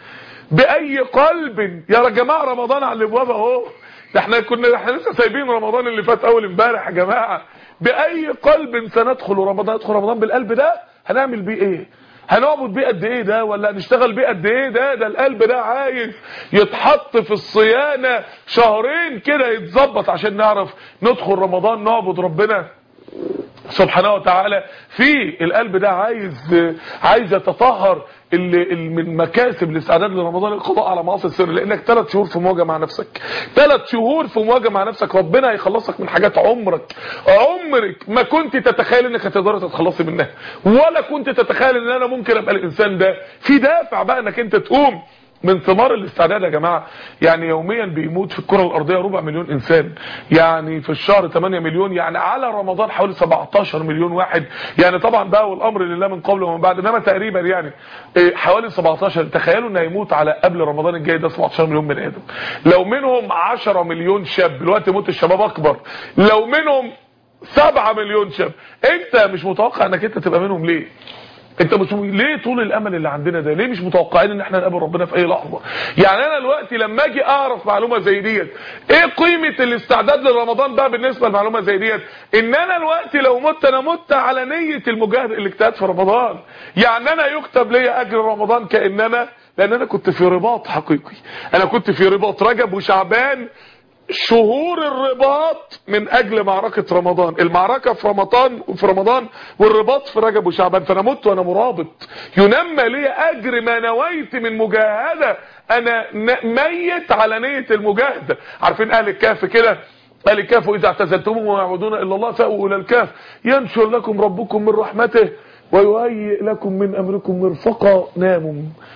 باي قلب يا جماعه رمضان على الابواب اهو ده احنا كنا احنا لسه سايبين رمضان اللي فات اول امبارح يا جماعه باي قلب سندخل رمضان ندخل رمضان بالقلب ده هنعمل بيه ايه هنعبد بيه قد ايه ده ولا هنشتغل بيه قد ايه ده ده القلب ده عايز يتحط في الصيانه شهرين كده يتظبط عشان نعرف ندخل رمضان نعبد ربنا سبحانه وتعالى في القلب ده عايز عايز يتطهر اللي اللي من مكاسب الاستعداد لرمضان القضاء على معاصي السر لانك ثلاث شهور في مواجهه مع نفسك ثلاث شهور في مواجهه مع نفسك ربنا هيخلصك من حاجات عمرك عمرك ما كنت تتخيل انك هتقدر تتخلصي منها ولا كنت تتخيل ان انا ممكن ابقى الانسان ده في دافع بقى انك انت تقوم من ثمار الاستعداد يا جماعه يعني يوميا بيموت في الكره الارضيه ربع مليون انسان يعني في الشهر 8 مليون يعني على رمضان حوالي 17 مليون واحد يعني طبعا بقى والامر لله من قبل ومن بعد انما تقريبا يعني إيه، حوالي 17 تخيلوا ان هيموت على قبل رمضان الجاي ده 17 مليون بني ادم لو منهم 10 مليون شاب دلوقتي موت الشباب اكبر لو منهم 7 مليون شاب انت مش متوقع انك انت تبقى منهم ليه انت مش ليه طول الامل اللي عندنا ده ليه مش متوقعين ان احنا نقابل ربنا في اي لحظه يعني انا دلوقتي لما اجي اعرف معلومه زي ديت ايه قيمه الاستعداد لرمضان بقى بالنسبه لمعلومه زي ديت ان انا دلوقتي لو مت انا مت على نيه المجاهد الاجتهاد في رمضان يعني انا يكتب لي اجر رمضان كان انا لان انا كنت في رباط حقيقي انا كنت في رباط رجب وشعبان شهور الرباط من اجل معركة رمضان المعركة في رمضان في رمضان والرباط في رجب وشعبان فانا مت وانا مرابط ينمى لي اجر ما نويت من مجاهدة انا ن- ميت على نية المجاهدة عارفين اهل الكهف كده اهل الكهف واذا اعتزلتموهم وما يعبدون الا الله فاووا الى الكهف ينشر لكم ربكم من رحمته ويهيئ لكم من امركم مرفقا ناموا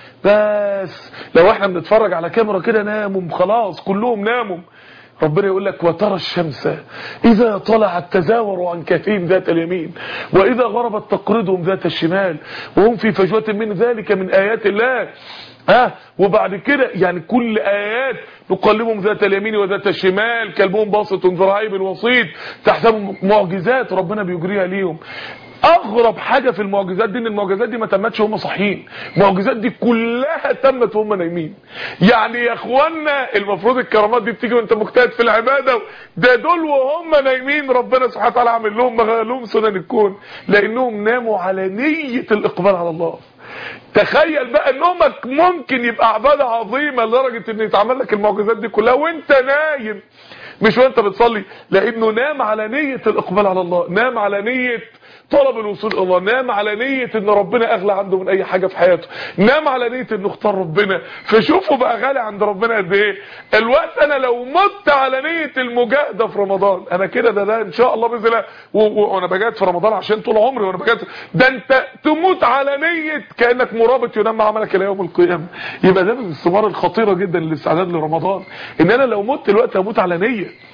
بس لو احنا بنتفرج على كاميرا كده ناموا خلاص كلهم ناموا ربنا يقول لك وترى الشمس إذا طلعت تزاور عن كهفهم ذات اليمين وإذا غربت تقرضهم ذات الشمال وهم في فجوة من ذلك من آيات الله ها وبعد كده يعني كل آيات نقلبهم ذات اليمين وذات الشمال كلبهم باسط ذراعي بالوسيط تحسبهم معجزات ربنا بيجريها ليهم اغرب حاجة في المعجزات دي ان المعجزات دي ما تمتش وهم صاحيين المعجزات دي كلها تمت وهم نايمين يعني يا اخوانا المفروض الكرامات دي بتيجي وانت مجتهد في العبادة ده دول وهم نايمين ربنا سبحانه وتعالى عامل لهم لهم سنن الكون لانهم ناموا على نية الاقبال على الله تخيل بقى نومك ممكن يبقى عبادة عظيمة لدرجة ان يتعمل لك المعجزات دي كلها وانت نايم مش وانت بتصلي لانه نام على نية الاقبال على الله نام على نية طلب الوصول الى الله نام على نية ان ربنا اغلى عنده من اي حاجة في حياته نام على نية انه اختار ربنا فشوفوا بقى غالي عند ربنا قد ايه الوقت انا لو مت على نية المجاهدة في رمضان انا كده ده ده ان شاء الله باذن الله و- و- وانا بجاهد في رمضان عشان طول عمري وانا بجاهد ده انت تموت على نية كانك مرابط ينام عملك الى يوم القيامة يبقى ده من الثمار الخطيرة جدا للاستعداد لرمضان ان انا لو مت الوقت هموت على نية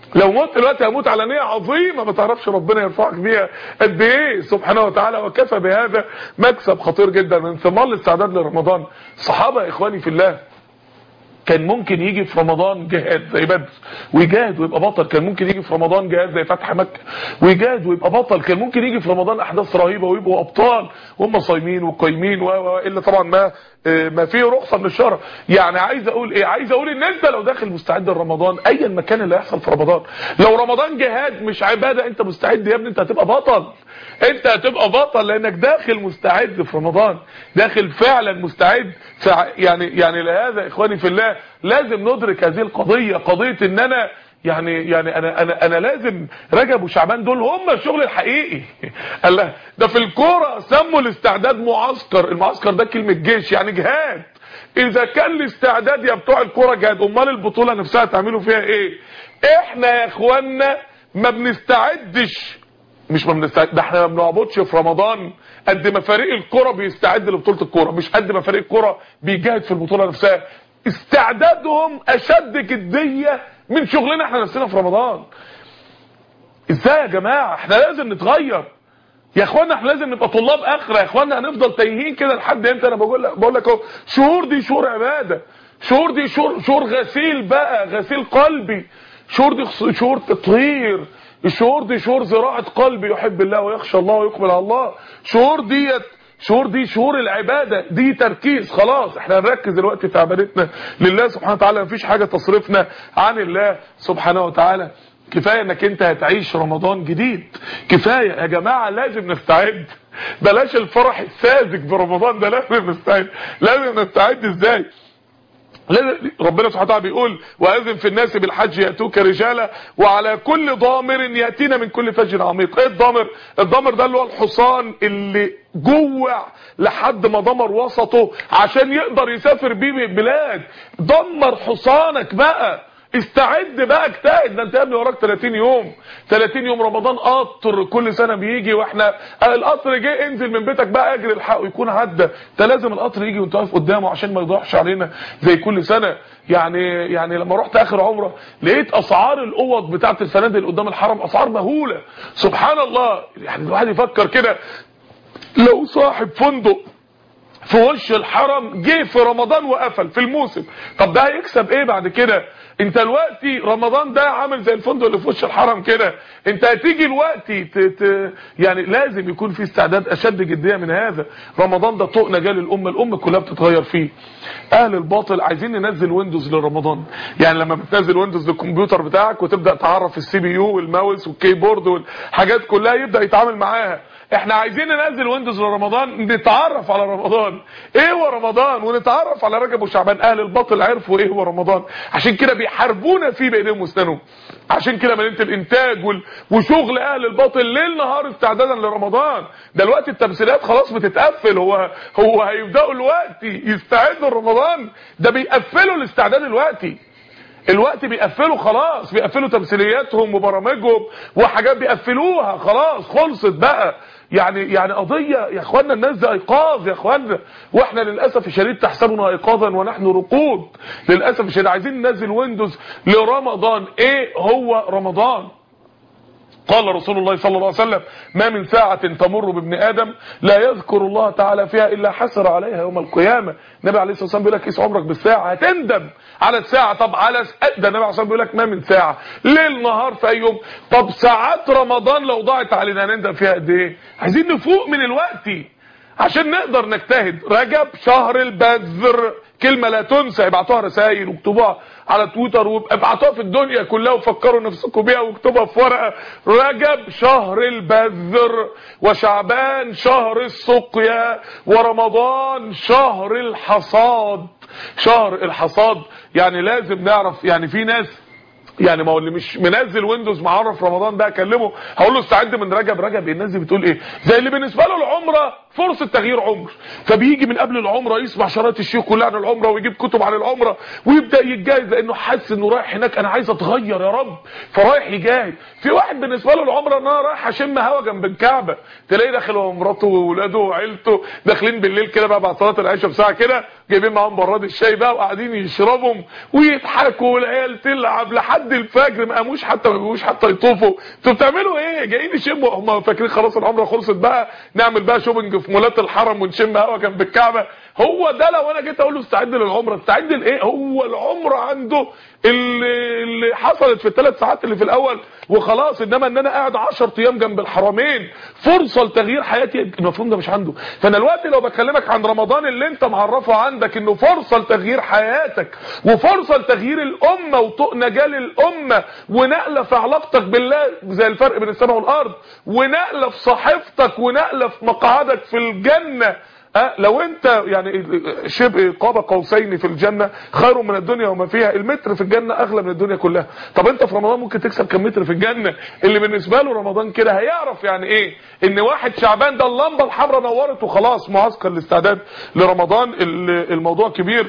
لو مت دلوقتي هموت على نيه عظيمه ما تعرفش ربنا يرفعك بيها قد ايه سبحانه وتعالى وكفى بهذا مكسب خطير جدا من ثمار الاستعداد لرمضان الصحابه يا اخواني في الله كان ممكن يجي في رمضان جهاد زي بدر ويجاهد ويبقى بطل كان ممكن يجي في رمضان جهاد زي فتح مكة ويجاهد ويبقى بطل كان ممكن يجي في رمضان احداث رهيبة ويبقوا ابطال وهم صايمين وقايمين والا طبعا ما ما فيه رخصة من الشرع يعني عايز اقول ايه عايز اقول ان انت لو داخل مستعد لرمضان ايا مكان اللي هيحصل في رمضان لو رمضان جهاد مش عبادة انت مستعد يا ابني انت هتبقى بطل انت هتبقى بطل لانك داخل مستعد في رمضان داخل فعلا مستعد يعني يعني لهذا اخواني في الله لازم ندرك هذه القضية قضية ان انا يعني يعني انا انا انا لازم رجب وشعبان دول هم الشغل الحقيقي الله ده في الكوره سموا الاستعداد معسكر المعسكر ده كلمه جيش يعني جهاد اذا كان الاستعداد يا بتوع الكوره جهاد امال البطوله نفسها تعملوا فيها ايه احنا يا اخوانا ما بنستعدش مش ما بنستعد ده احنا ما بنعبدش في رمضان قد ما فريق الكوره بيستعد لبطوله الكوره مش قد ما فريق الكوره بيجاهد في البطوله نفسها استعدادهم اشد جديه من شغلنا احنا نفسنا في رمضان ازاي يا جماعه احنا لازم نتغير يا اخوانا احنا لازم نبقى طلاب اخره يا اخوانا هنفضل تايهين كده لحد امتى انا بقول لك بقول لك اهو شهور دي شهور عباده شهور دي شهور شهور غسيل بقى غسيل قلبي شهور دي شهور تطهير الشهور دي شهور زراعه قلبي يحب الله ويخشى الله ويقبل على الله شهور ديت شهور دي شهور العبادة دي تركيز خلاص احنا هنركز دلوقتي في عبادتنا لله سبحانه وتعالى مفيش حاجة تصرفنا عن الله سبحانه وتعالى كفاية انك انت هتعيش رمضان جديد كفاية يا جماعة لازم نستعد بلاش الفرح الساذج برمضان ده لازم نستعد لازم نستعد ازاي ربنا سبحانه وتعالى بيقول واذن في الناس بالحج ياتوك رجالا وعلى كل ضامر ياتينا من كل فج عميق ايه الضامر الضامر ده اللي هو الحصان اللي جوع لحد ما ضمر وسطه عشان يقدر يسافر بيه البلاد دمر حصانك بقى استعد بقى اجتهد ده انت يا ابني وراك 30 يوم 30 يوم رمضان قطر كل سنه بيجي واحنا القطر جه انزل من بيتك بقى اجري الحقه يكون عدى انت لازم القطر يجي وانت واقف قدامه عشان ما يضيعش علينا زي كل سنه يعني يعني لما رحت اخر عمره لقيت اسعار الاوض بتاعه الفنادق اللي قدام الحرم اسعار مهوله سبحان الله يعني الواحد يفكر كده لو صاحب فندق في وش الحرم جه في رمضان وقفل في الموسم طب ده هيكسب ايه بعد كده انت دلوقتي رمضان ده عامل زي الفندق اللي في وش الحرم كده انت هتيجي دلوقتي ت... ت... يعني لازم يكون في استعداد اشد جديه من هذا رمضان ده طوق نجاه للامه الامه كلها بتتغير فيه اهل الباطل عايزين ننزل ويندوز لرمضان يعني لما بتنزل ويندوز للكمبيوتر بتاعك وتبدا تعرف السي بي يو والماوس والكيبورد والحاجات كلها يبدا يتعامل معاها احنا عايزين ننزل ويندوز لرمضان نتعرف على رمضان ايه هو رمضان ونتعرف على رجب وشعبان اهل الباطل عرفوا ايه هو رمضان عشان كده بيحاربونا فيه بايديهم واسنانهم عشان كده مدينه الانتاج وال... وشغل اهل الباطل ليل نهار استعدادا لرمضان دلوقتي التمثيليات خلاص بتتقفل هو هو هيبداوا دلوقتي يستعدوا لرمضان ده بيقفلوا الاستعداد دلوقتي الوقت بيقفلوا خلاص بيقفلوا تمثيلياتهم وبرامجهم وحاجات بيقفلوها خلاص خلصت بقى يعني يعني قضية يا اخوانا الناس دي ايقاظ يا اخوانا واحنا للاسف الشديد تحسبنا ايقاظا ونحن رقود للاسف الشديد عايزين ننزل ويندوز لرمضان ايه هو رمضان قال رسول الله صلى الله عليه وسلم ما من ساعة تمر بابن آدم لا يذكر الله تعالى فيها إلا حسر عليها يوم القيامة النبي عليه الصلاة والسلام بيقول لك قيس عمرك بالساعة هتندم على الساعة طب على س... ده النبي عليه الصلاة والسلام بيقول لك ما من ساعة ليل نهار في أي يوم طب ساعات رمضان لو ضاعت علينا هنندم فيها قد إيه عايزين نفوق من الوقت عشان نقدر نجتهد رجب شهر البذر كلمة لا تنسى ابعتوها رسائل واكتبوها على تويتر وابعتوها في الدنيا كلها وفكروا نفسكم بيها واكتبوها في ورقة رجب شهر البذر وشعبان شهر السقيا ورمضان شهر الحصاد شهر الحصاد يعني لازم نعرف يعني في ناس يعني ما هو اللي مش منزل ويندوز معرف رمضان ده اكلمه هقول له استعد من رجب رجب الناس دي بتقول ايه زي اللي بالنسبه له العمره فرصه تغيير عمر فبيجي من قبل العمره يسمع شرايط الشيخ كلها عن العمره ويجيب كتب عن العمره ويبدا يتجاهد لانه حاسس انه رايح هناك انا عايز اتغير يا رب فرايح يجاهد في واحد بالنسبه له العمره ان انا رايح اشم هوا جنب الكعبه تلاقيه داخل هو ومراته واولاده وعيلته داخلين بالليل كده بقى بعد صلاه العشاء بساعه كده جايبين معاهم براد الشاي بقى وقاعدين يشربهم ويضحكوا والعيال تلعب لحد لحد الفجر ما قاموش حتى ما بيقوموش حتى يطوفوا انتوا بتعملوا ايه جايين يشموا هم فاكرين خلاص العمره خلصت بقى نعمل بقى شوبنج في مولات الحرم ونشم هوا جنب الكعبه هو ده لو انا جيت اقول له استعد للعمره استعد لايه هو العمره عنده اللي, اللي حصلت في الثلاث ساعات اللي في الاول وخلاص انما ان انا قاعد 10 ايام جنب الحرمين فرصه لتغيير حياتي المفهوم ده مش عنده فانا دلوقتي لو بكلمك عن رمضان اللي انت معرفه عندك انه فرصه لتغيير حياتك وفرصه لتغيير الامه وطوق نجاه للامه ونقله في علاقتك بالله زي الفرق بين السماء والارض ونقله في صحيفتك ونقله في مقعدك في الجنه أه لو انت يعني شبه قاب قوسين في الجنة خير من الدنيا وما فيها المتر في الجنة اغلى من الدنيا كلها طب انت في رمضان ممكن تكسب كم متر في الجنة اللي بالنسبة له رمضان كده هيعرف يعني ايه ان واحد شعبان ده اللمبة الحمراء نورت وخلاص معسكر الاستعداد لرمضان الموضوع كبير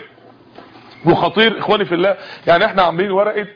وخطير اخواني في الله يعني احنا عاملين ورقة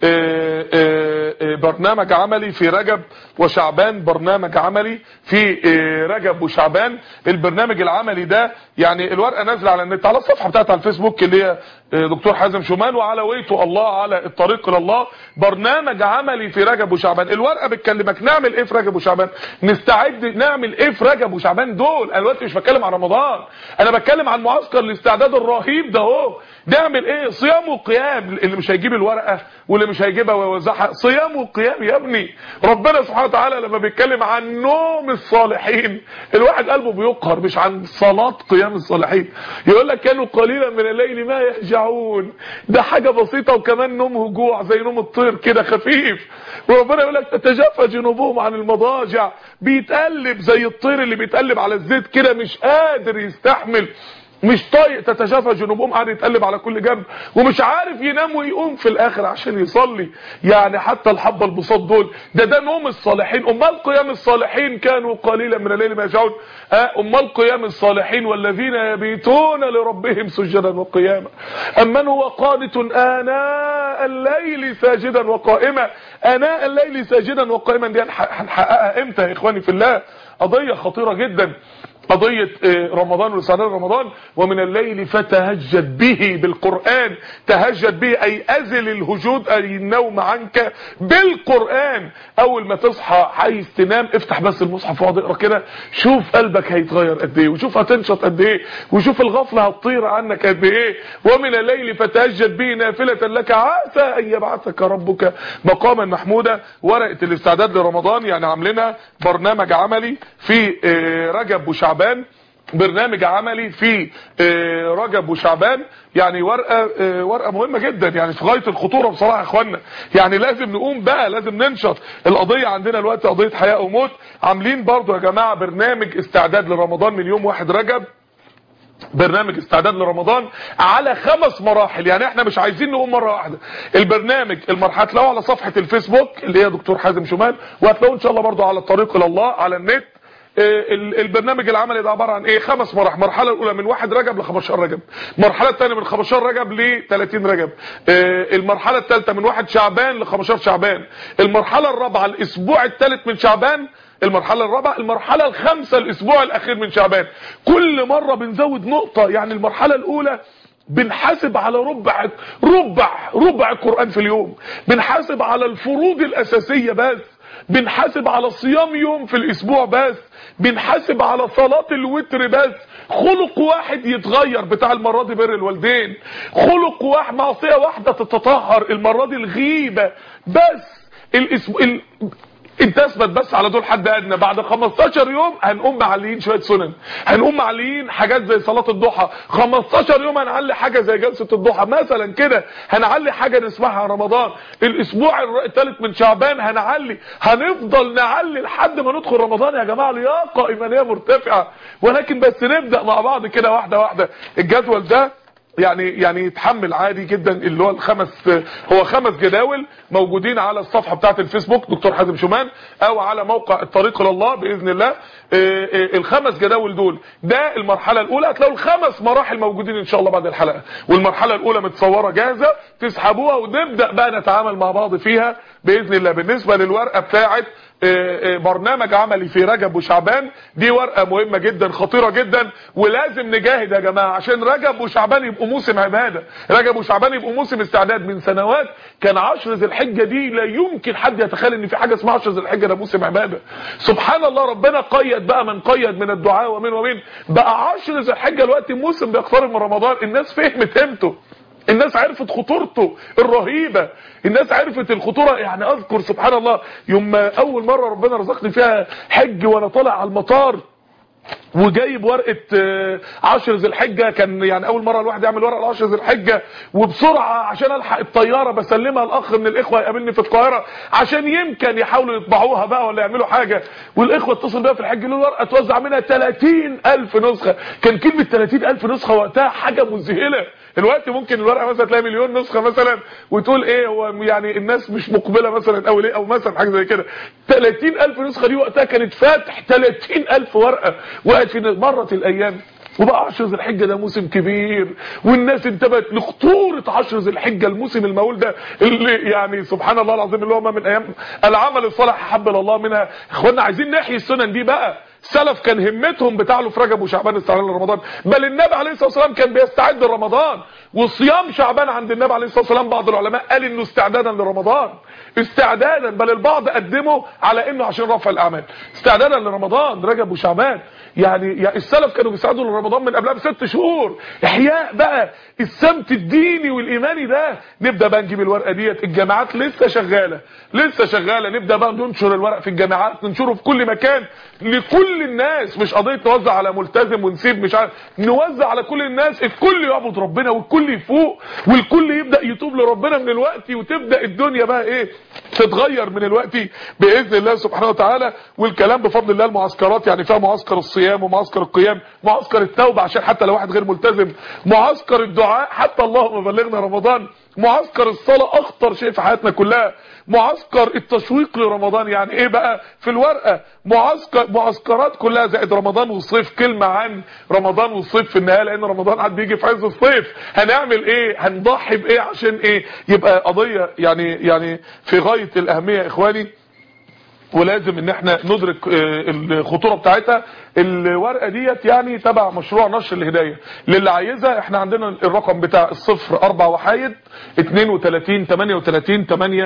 اه اه اه برنامج عملي في رجب وشعبان برنامج عملي في رجب وشعبان البرنامج العملي ده يعني الورقه نازله على النت على الصفحه بتاعت على الفيسبوك اللي هي دكتور حازم شومان وعلى ويته الله على الطريق الى الله برنامج عملي في رجب وشعبان الورقه بتكلمك نعمل ايه في رجب وشعبان نستعد نعمل ايه في رجب وشعبان دول انا دلوقتي مش بتكلم عن رمضان انا بتكلم عن معسكر الاستعداد الرهيب ده اهو نعمل ايه صيام وقيام اللي مش هيجيب الورقه واللي مش هيجيبها ويوزعها صيام وقيام يا ابني ربنا سبحانه وتعالى لما بيتكلم عن نوم الصالحين الواحد قلبه بيقهر مش عن صلاه قيام الصالحين يقول لك كانوا قليلا من الليل ما يهجعون ده حاجه بسيطه وكمان نومه جوع زي نوم الطير كده خفيف وربنا يقول لك تتجافى جنوبهم عن المضاجع بيتقلب زي الطير اللي بيتقلب على الزيت كده مش قادر يستحمل مش طايق تتجافى جنوبهم قاعد يتقلب على كل جنب ومش عارف ينام ويقوم في الاخر عشان يصلي يعني حتى الحبه البساط دول ده ده نوم الصالحين امال قيام الصالحين كانوا قليلا من الليل ما يشعرون امال قيام الصالحين والذين يبيتون لربهم سجدا وقياما امن هو قانت اناء الليل ساجدا وقائما اناء الليل ساجدا وقائما دي هنحققها امتى يا اخواني في الله قضيه خطيره جدا قضية رمضان والاستعداد رمضان ومن الليل فتهجد به بالقرآن تهجد به أي أزل الهجود أي النوم عنك بالقرآن أول ما تصحى عايز تنام افتح بس المصحف واقعد اقرا كده شوف قلبك هيتغير قد ايه وشوف هتنشط قد ايه وشوف الغفلة هتطير عنك قد ايه ومن الليل فتهجد به نافلة لك عسى أن يبعثك ربك مقاما محمودا ورقة الاستعداد لرمضان يعني عاملينها برنامج عملي في رجب وشعبان شعبان برنامج عملي في رجب وشعبان يعني ورقه ورقه مهمه جدا يعني في غايه الخطوره بصراحه يا اخوانا يعني لازم نقوم بقى لازم ننشط القضيه عندنا دلوقتي قضيه حياه وموت عاملين برضو يا جماعه برنامج استعداد لرمضان من يوم 1 رجب برنامج استعداد لرمضان على خمس مراحل يعني احنا مش عايزين نقوم مره واحده البرنامج المرحله هتلاقوه على صفحه الفيسبوك اللي هي دكتور حازم شمال وهتلاقوه ان شاء الله برضو على الطريق الى الله على النت البرنامج العملي ده عباره عن ايه خمس مراحل المرحله الاولى من 1 رجب ل 15 رجب المرحله الثانيه من 15 رجب ل 30 رجب المرحله الثالثه من 1 شعبان ل 15 شعبان المرحله الرابعه الاسبوع الثالث من شعبان المرحله الرابعه المرحله الخامسه الاسبوع الاخير من شعبان كل مره بنزود نقطه يعني المرحله الاولى بنحاسب على ربع ربع ربع قرآن في اليوم بنحاسب على الفروض الأساسية بس بنحاسب على صيام يوم في الاسبوع بس بنحاسب على صلاة الوتر بس خلق واحد يتغير بتاع المرة دي بر الوالدين خلق واحد معصية واحدة تتطهر المرة دي الغيبة بس الاسبوع ال... انت اثبت بس على دول حد ادنى بعد 15 يوم هنقوم معليين شويه سنن هنقوم معليين حاجات زي صلاه الضحى 15 يوم هنعلي حاجه زي جلسه الضحى مثلا كده هنعلي حاجه نسمعها رمضان الاسبوع الثالث من شعبان هنعلي هنفضل نعلي لحد ما ندخل رمضان يا جماعه لياقه ايمانيه مرتفعه ولكن بس نبدا مع بعض كده واحده واحده الجدول ده يعني يعني يتحمل عادي جدا اللي هو الخمس هو خمس جداول موجودين على الصفحه بتاعه الفيسبوك دكتور حازم شومان او على موقع الطريق الى الله باذن الله الخمس جداول دول ده المرحله الاولى هتلاقوا الخمس مراحل موجودين ان شاء الله بعد الحلقه والمرحله الاولى متصوره جاهزه تسحبوها ونبدا بقى نتعامل مع بعض فيها باذن الله بالنسبه للورقه بتاعه آه، آه، برنامج عملي في رجب وشعبان دي ورقة مهمة جدا خطيرة جدا ولازم نجاهد يا جماعة عشان رجب وشعبان يبقوا موسم عبادة رجب وشعبان يبقوا موسم استعداد من سنوات كان عشر ذي الحجة دي لا يمكن حد يتخيل ان في حاجة اسمها عشر ذي الحجة ده موسم عبادة سبحان الله ربنا قيد بقى من قيد من الدعاء ومن ومن بقى عشر ذي الحجة الوقت موسم بيقترب من رمضان الناس فهمت قيمته الناس عرفت خطورته الرهيبة الناس عرفت الخطورة يعني اذكر سبحان الله يوم اول مرة ربنا رزقني فيها حج وانا طالع على المطار وجايب ورقه آه، عشر ذي الحجه كان يعني اول مره الواحد يعمل ورقه لعشر ذي الحجه وبسرعه عشان الحق الطياره بسلمها الاخ من الاخوه يقابلني في القاهره عشان يمكن يحاولوا يطبعوها بقى ولا يعملوا حاجه والاخوه اتصل بيا في الحج له الورقه توزع منها 30000 نسخه كان كلمه 30000 نسخه وقتها حاجه مذهله دلوقتي ممكن الورقه مثلا تلاقي مليون نسخه مثلا وتقول ايه هو يعني الناس مش مقبله مثلا او ليه او مثلا حاجه زي كده 30000 نسخه دي وقتها كانت فاتح 30000 ورقه وقت في مرت الايام وبقى عشر ذي الحجه ده موسم كبير والناس انتبهت لخطوره عشر ذي الحجه الموسم المول ده اللي يعني سبحان الله العظيم اللي هو ما من ايام العمل الصالح حب الله منها اخوانا عايزين نحيي السنن دي بقى سلف كان همتهم بتاعله في رجب وشعبان استعداد لرمضان بل النبي عليه الصلاه والسلام كان بيستعد لرمضان وصيام شعبان عند النبي عليه الصلاه والسلام بعض العلماء قال انه استعدادا لرمضان استعدادا بل البعض قدمه على انه عشان رفع الاعمال استعدادا لرمضان رجب وشعبان يعني يعني السلف كانوا بيساعدوا لرمضان من قبلها بست شهور احياء بقى السمت الديني والايماني ده نبدا بقى نجيب الورقه ديت الجامعات لسه شغاله لسه شغاله نبدا بقى ننشر الورق في الجامعات ننشره في كل مكان لكل الناس مش قضيه نوزع على ملتزم ونسيب مش عارف نوزع على كل الناس الكل يعبد ربنا والكل يفوق والكل يبدا يتوب لربنا من الوقت وتبدا الدنيا بقى ايه تتغير من الوقت باذن الله سبحانه وتعالى والكلام بفضل الله المعسكرات يعني فيها معسكر الصيام ومعسكر القيام معسكر التوبه عشان حتى لو واحد غير ملتزم معسكر الدعاء حتى اللهم بلغنا رمضان معسكر الصلاه اخطر شيء في حياتنا كلها معسكر التشويق لرمضان يعني ايه بقى في الورقه معسكر معسكرات كلها زائد رمضان والصيف كلمه عن رمضان والصيف في النهايه لان رمضان عاد بيجي في عز الصيف هنعمل ايه هنضحي بايه عشان ايه يبقى قضيه يعني يعني في غايه الاهميه يا اخواني ولازم ان احنا ندرك آه، الخطوره بتاعتها الورقه ديت يعني تبع مشروع نشر الهدايه للي عايزها احنا عندنا الرقم بتاع الصفر اربع وحايد 32 38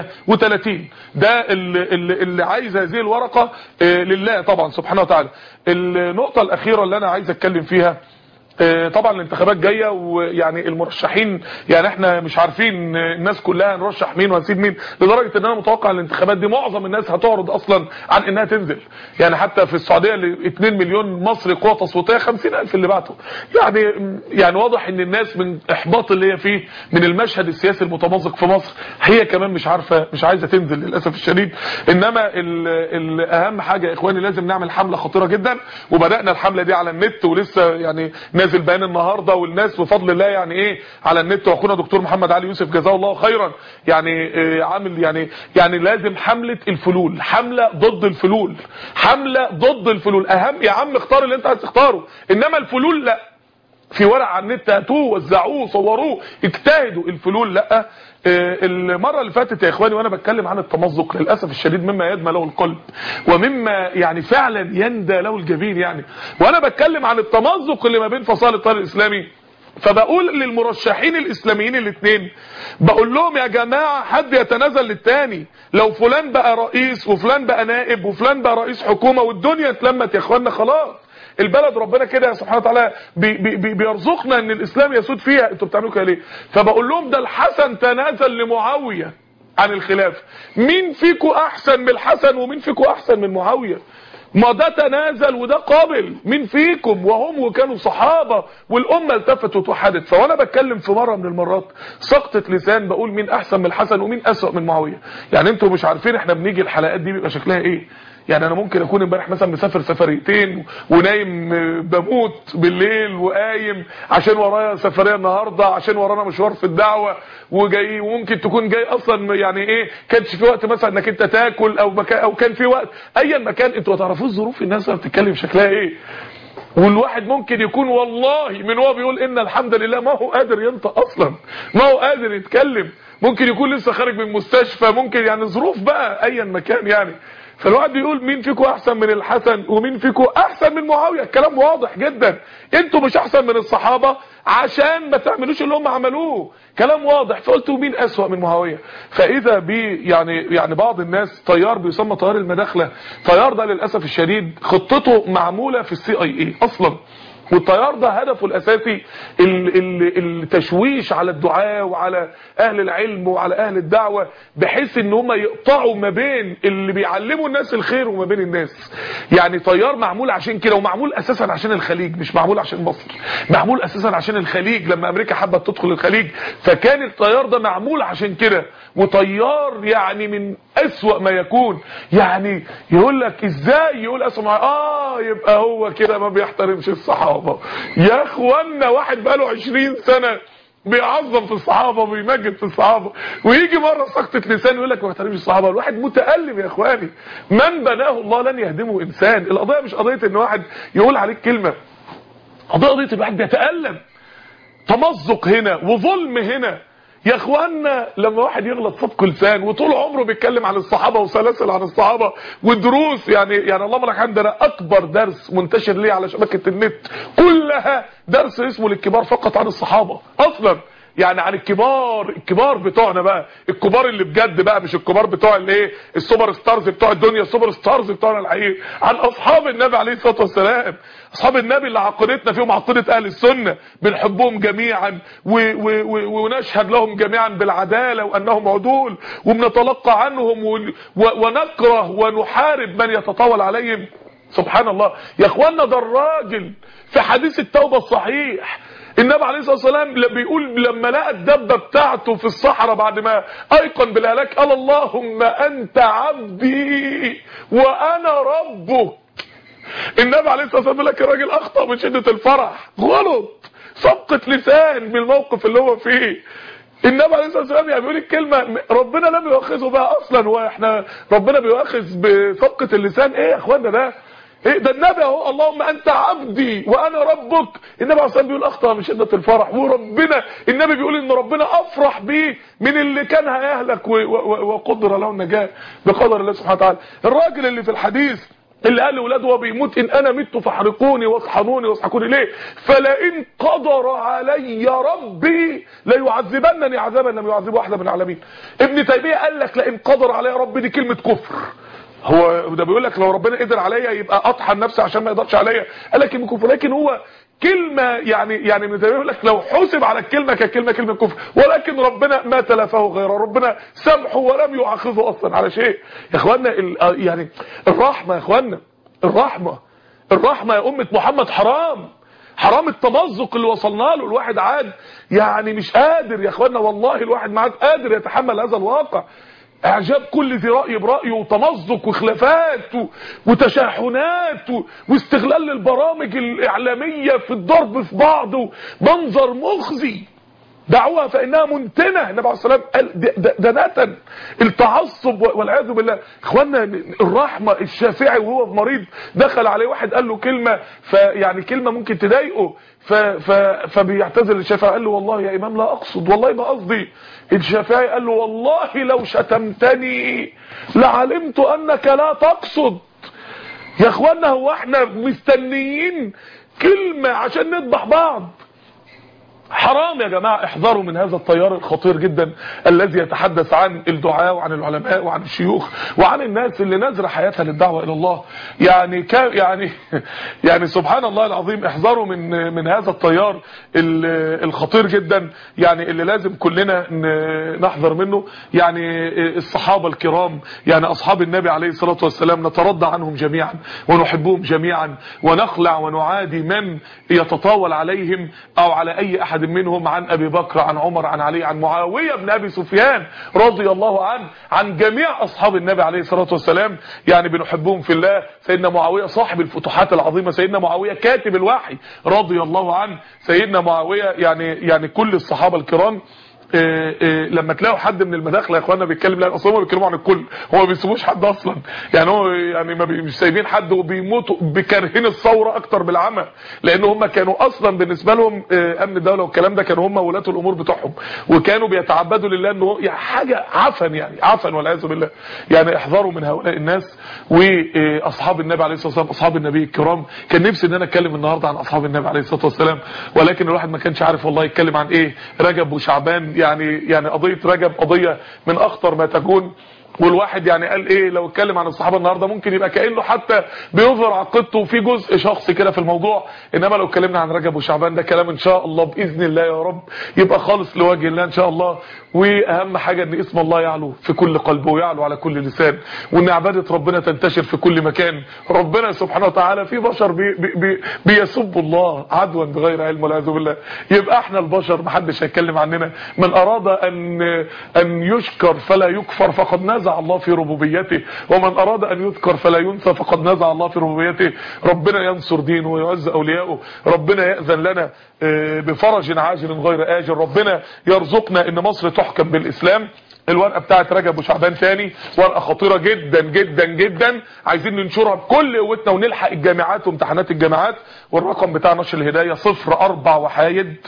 38 ده اللي, اللي, اللي عايز هذه الورقه آه، لله طبعا سبحانه وتعالى النقطه الاخيره اللي انا عايز اتكلم فيها آه، طبعا الانتخابات جايه ويعني المرشحين يعني احنا مش عارفين آه، الناس كلها نرشح مين وهنسيب مين لدرجه ان انا متوقع الانتخابات دي معظم الناس هتعرض اصلا عن انها تنزل يعني حتى في السعوديه اللي 2 مليون مصري قوه تصويتيه 50000 اللي بعتوا يعني يعني واضح ان الناس من احباط اللي هي فيه من المشهد السياسي المتمزق في مصر هي كمان مش عارفه مش عايزه تنزل للاسف الشديد انما ال- ال- اهم حاجه يا اخواني لازم نعمل حمله خطيره جدا وبدانا الحمله دي على النت ولسه يعني نازل بيان النهارده والناس بفضل الله يعني ايه على النت واخونا دكتور محمد علي يوسف جزاه الله خيرا يعني آه، عامل يعني يعني لازم حمله الفلول حمله ضد الفلول حمله ضد الفلول اهم يا عم اختار اللي انت عايز تختاره انما الفلول لا في ورق على النت هاتوه وزعوه صوروه اجتهدوا الفلول لا آه، المره اللي فاتت يا اخواني وانا بتكلم عن التمزق للاسف الشديد مما يدمى له القلب ومما يعني فعلا يندى له الجبين يعني وانا بتكلم عن التمزق اللي ما بين فصائل الطريق الاسلامي فبقول للمرشحين الاسلاميين الاثنين بقول لهم يا جماعه حد يتنازل للتاني لو فلان بقى رئيس وفلان بقى نائب وفلان بقى رئيس حكومه والدنيا اتلمت يا اخوانا خلاص البلد ربنا كده سبحانه وتعالى بي بي بي بيرزقنا ان الاسلام يسود فيها انتوا بتعملوا كده ليه فبقول لهم ده الحسن تنازل لمعاويه عن الخلافه مين فيكم احسن من الحسن ومين فيكم احسن من معاويه ما ده تنازل وده قابل مين فيكم وهم وكانوا صحابة والأمة التفت وتوحدت فوانا بتكلم في مرة من المرات سقطة لسان بقول مين أحسن من الحسن ومين أسوأ من معاوية يعني انتوا مش عارفين احنا بنيجي الحلقات دي بيبقى شكلها ايه يعني انا ممكن اكون امبارح مثلا مسافر سفريتين ونايم آه، بموت بالليل وقايم عشان ورايا سفريه النهارده عشان ورانا مشوار في الدعوه وجاي وممكن تكون جاي اصلا يعني ايه كانش في وقت مثلا انك انت تاكل او مكان او كان في وقت ايا مكان انتوا ما تعرفوش ظروف الناس اللي بتتكلم شكلها ايه والواحد ممكن يكون والله من هو بيقول ان الحمد لله ما هو قادر ينطق اصلا ما هو قادر يتكلم ممكن يكون لسه خارج من مستشفى ممكن يعني ظروف بقى ايا مكان يعني فالواحد بيقول مين فيكم احسن من الحسن ومين فيكم احسن من معاويه الكلام واضح جدا انتوا مش احسن من الصحابه عشان ما تعملوش اللي هم عملوه كلام واضح فقلتوا مين اسوأ من معاويه فاذا بي يعني يعني بعض الناس طيار بيسمى طيار المداخله طيار ده للاسف الشديد خطته معموله في السي اي اي اصلا والطيار ده هدفه الاساسي ال- ال- التشويش على الدعاء وعلى اهل العلم وعلى اهل الدعوه بحيث ان هم يقطعوا ما بين اللي بيعلموا الناس الخير وما بين الناس يعني طيار معمول عشان كده ومعمول اساسا عشان الخليج مش معمول عشان مصر معمول اساسا عشان الخليج لما امريكا حبت تدخل الخليج فكان الطيار ده معمول عشان كده وطيار يعني من اسوأ ما يكون يعني يقول لك ازاي يقول اسوأ ما اه يبقى هو كده ما بيحترمش الصحابه يا اخوانا واحد بقاله 20 سنه بيعظم في الصحابه وبيمجد في الصحابه ويجي مره سقطه لسان يقول لك ما بيحترمش الصحابه الواحد متالم يا اخواني من بناه الله لن يهدمه انسان القضيه مش قضيه ان واحد يقول عليك كلمه قضيه قضيه الواحد بيتالم تمزق هنا وظلم هنا يا اخوانا لما واحد يغلط صدق لسان وطول عمره بيتكلم عن الصحابه وسلاسل عن الصحابه ودروس يعني يعني اللهم لك الحمد انا اكبر درس منتشر ليه على شبكه النت كلها درس اسمه للكبار فقط عن الصحابه اصلا يعني عن الكبار الكبار بتوعنا بقى الكبار اللي بجد بقى مش الكبار بتوع اللي ايه السوبر ستارز بتوع الدنيا السوبر ستارز بتوعنا الحقيقي عن اصحاب النبي عليه الصلاه والسلام اصحاب النبي اللي عقيدتنا فيهم عقيده اهل السنه بنحبهم جميعا و و و ونشهد لهم جميعا بالعداله وانهم عدول وبنتلقى عنهم و و ونكره ونحارب من يتطاول عليهم سبحان الله يا اخوانا ده الراجل في حديث التوبه الصحيح النبي عليه الصلاه والسلام بيقول لما لقى الدبه بتاعته في الصحراء بعد ما ايقن بالهلاك قال اللهم انت عبدي وانا ربك النبي عليه الصلاه والسلام بيقول لك الراجل اخطا من شده الفرح غلط سبقه لسان من الموقف اللي هو فيه النبي عليه الصلاه والسلام يعني بيقول الكلمه ربنا لم يؤاخذه بها اصلا واحنا ربنا بيؤاخذ بسبقه اللسان ايه يا اخوانا ده ايه ده النبي اهو اللهم انت عبدي وانا ربك النبي عليه الصلاه بيقول اخطا من شده الفرح وربنا النبي بيقول ان ربنا افرح بيه من اللي كان هيهلك وقدر له النجاه بقدر الله سبحانه وتعالى الراجل اللي في الحديث اللي قال لاولاده وهو بيموت ان انا مت فاحرقوني واطحنوني واصحكوني ليه فلئن قدر علي ربي ليعذبنني عذابا لم يعذبه احد من العالمين ابن تيميه قال لك لئن قدر علي ربي دي كلمه كفر هو ده بيقول لك لو ربنا قدر عليا يبقى اطحن نفسي عشان ما يقدرش عليا قال لك كفر لكن هو كلمة يعني يعني ابن تيميه يقول لك لو حسب على الكلمة ككلمة كلمة كفر ولكن ربنا ما تلفه غيره ربنا سامحه ولم يعاقبه اصلا على شيء يا اخوانا يعني الرحمة يا اخوانا الرحمة الرحمة يا أمة محمد حرام حرام التمزق اللي وصلنا له الواحد عاد يعني مش قادر يا اخوانا والله الواحد ما عاد قادر يتحمل هذا الواقع اعجاب كل ذي راي برايه وتمزق وخلافات وتشاحنات واستغلال للبرامج الاعلاميه في الضرب في بعض منظر مخزي دعوها فانها منتنه النبي عليه الصلاه والسلام قال ده نتن التعصب والعياذ بالله اخوانا الرحمه الشافعي وهو مريض دخل عليه واحد قال له كلمه فيعني كلمه ممكن تضايقه ف ف فبيعتذر للشافعي قال له والله يا امام لا اقصد والله ما قصدي الشافعي قال له والله لو شتمتني لعلمت انك لا تقصد يا اخوانا هو احنا مستنيين كلمه عشان نذبح بعض حرام يا جماعة احذروا من هذا التيار الخطير جدا الذي يتحدث عن الدعاء وعن العلماء وعن الشيوخ وعن الناس اللي نزر حياتها للدعوة الى الله يعني كا يعني يعني سبحان الله العظيم احذروا من من هذا التيار الخطير جدا يعني اللي لازم كلنا نحذر منه يعني الصحابة الكرام يعني اصحاب النبي عليه الصلاة والسلام نترضى عنهم جميعا ونحبهم جميعا ونخلع ونعادي من يتطاول عليهم او على اي احد احد منهم عن ابي بكر عن عمر عن علي عن معاويه بن ابي سفيان رضي الله عنه عن جميع اصحاب النبي عليه الصلاه والسلام يعني بنحبهم في الله سيدنا معاويه صاحب الفتوحات العظيمه سيدنا معاويه كاتب الوحي رضي الله عنه سيدنا معاويه يعني يعني كل الصحابه الكرام إيه إيه لما تلاقوا حد من المداخله يا اخوانا بيتكلم لا اصلا هم بيتكلموا عن الكل هو ما بيسيبوش حد اصلا يعني هو يعني ما بي- مش سايبين حد وبيموتوا بكارهين الثوره اكتر بالعمى لان هم كانوا اصلا بالنسبه لهم إيه امن الدوله والكلام ده كانوا هم ولاة الامور بتوعهم وكانوا بيتعبدوا لله ان هو يعني حاجه عفن يعني عفن والعياذ بالله يعني احذروا من هؤلاء الناس واصحاب النبي عليه الصلاه والسلام اصحاب النبي الكرام كان نفسي ان انا اتكلم النهارده عن اصحاب النبي عليه الصلاه والسلام ولكن الواحد ما كانش عارف والله يتكلم عن ايه رجب وشعبان يعني يعني قضيه رجب قضيه من اخطر ما تكون والواحد يعني قال ايه لو اتكلم عن الصحابه النهارده ممكن يبقى كانه حتى بيظهر عقيدته وفي جزء شخصي كده في الموضوع انما لو اتكلمنا عن رجب وشعبان ده كلام ان شاء الله باذن الله يا رب يبقى خالص لوجه الله ان شاء الله واهم حاجه ان اسم الله يعلو في كل قلب ويعلو على كل لسان وان عباده ربنا تنتشر في كل مكان ربنا سبحانه وتعالى في بشر بي بي بي بيسبوا الله عدوا بغير علم والعياذ بالله يبقى احنا البشر محدش هيتكلم عننا من اراد ان ان يشكر فلا يكفر فقد نزع الله في ربوبيته ومن اراد ان يذكر فلا ينسى فقد نزع الله في ربوبيته ربنا ينصر دينه ويعز اولياءه ربنا ياذن لنا آه، بفرج عاجل غير آجل ربنا يرزقنا ان مصر تحكم بالاسلام الورقه بتاعت رجب وشعبان تاني ورقه خطيره جدا جدا جدا عايزين ننشرها بكل قوتنا ونلحق الجامعات وامتحانات الجامعات والرقم بتاع نشر الهدايه 04 وحايد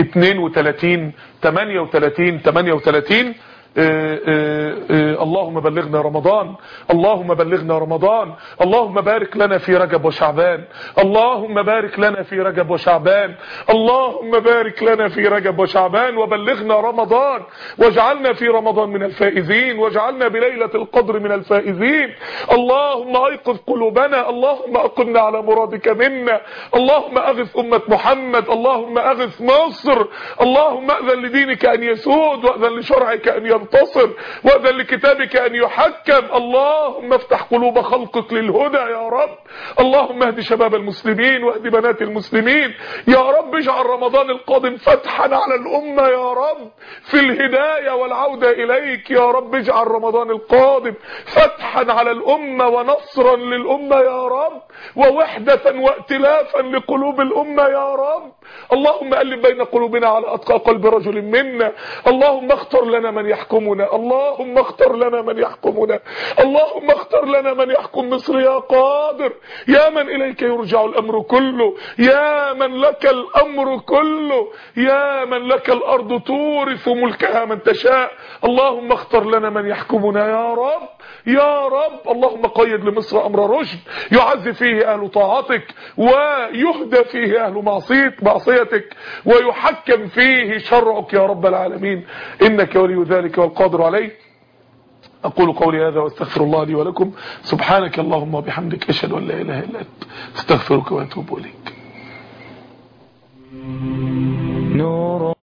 32 38 38 آه، آه، آه، اللهم بلغنا رمضان اللهم بلغنا رمضان اللهم بارك لنا في رجب وشعبان اللهم بارك لنا في رجب وشعبان اللهم بارك لنا في رجب وشعبان وبلغنا رمضان واجعلنا في رمضان من الفائزين واجعلنا بليلة القدر من الفائزين اللهم ايقظ قلوبنا اللهم اقمنا على مرادك منا اللهم اغث امة محمد اللهم اغث مصر اللهم اذن لدينك ان يسود واذن لشرعك ان ينتصر واذن لكتابك ان يحكم اللهم افتح قلوب خلقك للهدى يا رب اللهم اهد شباب المسلمين واهد بنات المسلمين يا رب اجعل رمضان القادم فتحا على الامة يا رب في الهداية والعودة اليك يا رب اجعل رمضان القادم فتحا على الامة ونصرا للامة يا رب ووحدة وائتلافا لقلوب الامة يا رب اللهم ألف بين قلوبنا على أتقى قلب رجل منا اللهم اختر لنا من يحكمنا اللهم اختر لنا من يحكمنا اللهم اختر لنا من يحكم مصر يا قادر يا من إليك يرجع الأمر كله يا من لك الأمر كله يا من لك الأرض تورث ملكها من تشاء اللهم اختر لنا من يحكمنا يا رب يا رب اللهم قيد لمصر أمر رشد يعز فيه أهل طاعتك ويهدى فيه أهل معصيت معصيتك ويحكم فيه شرعك يا رب العالمين إنك ولي ذلك والقادر عليه أقول قولي هذا واستغفر الله لي ولكم سبحانك اللهم وبحمدك أشهد أن لا إله إلا أنت استغفرك وأتوب إليك نور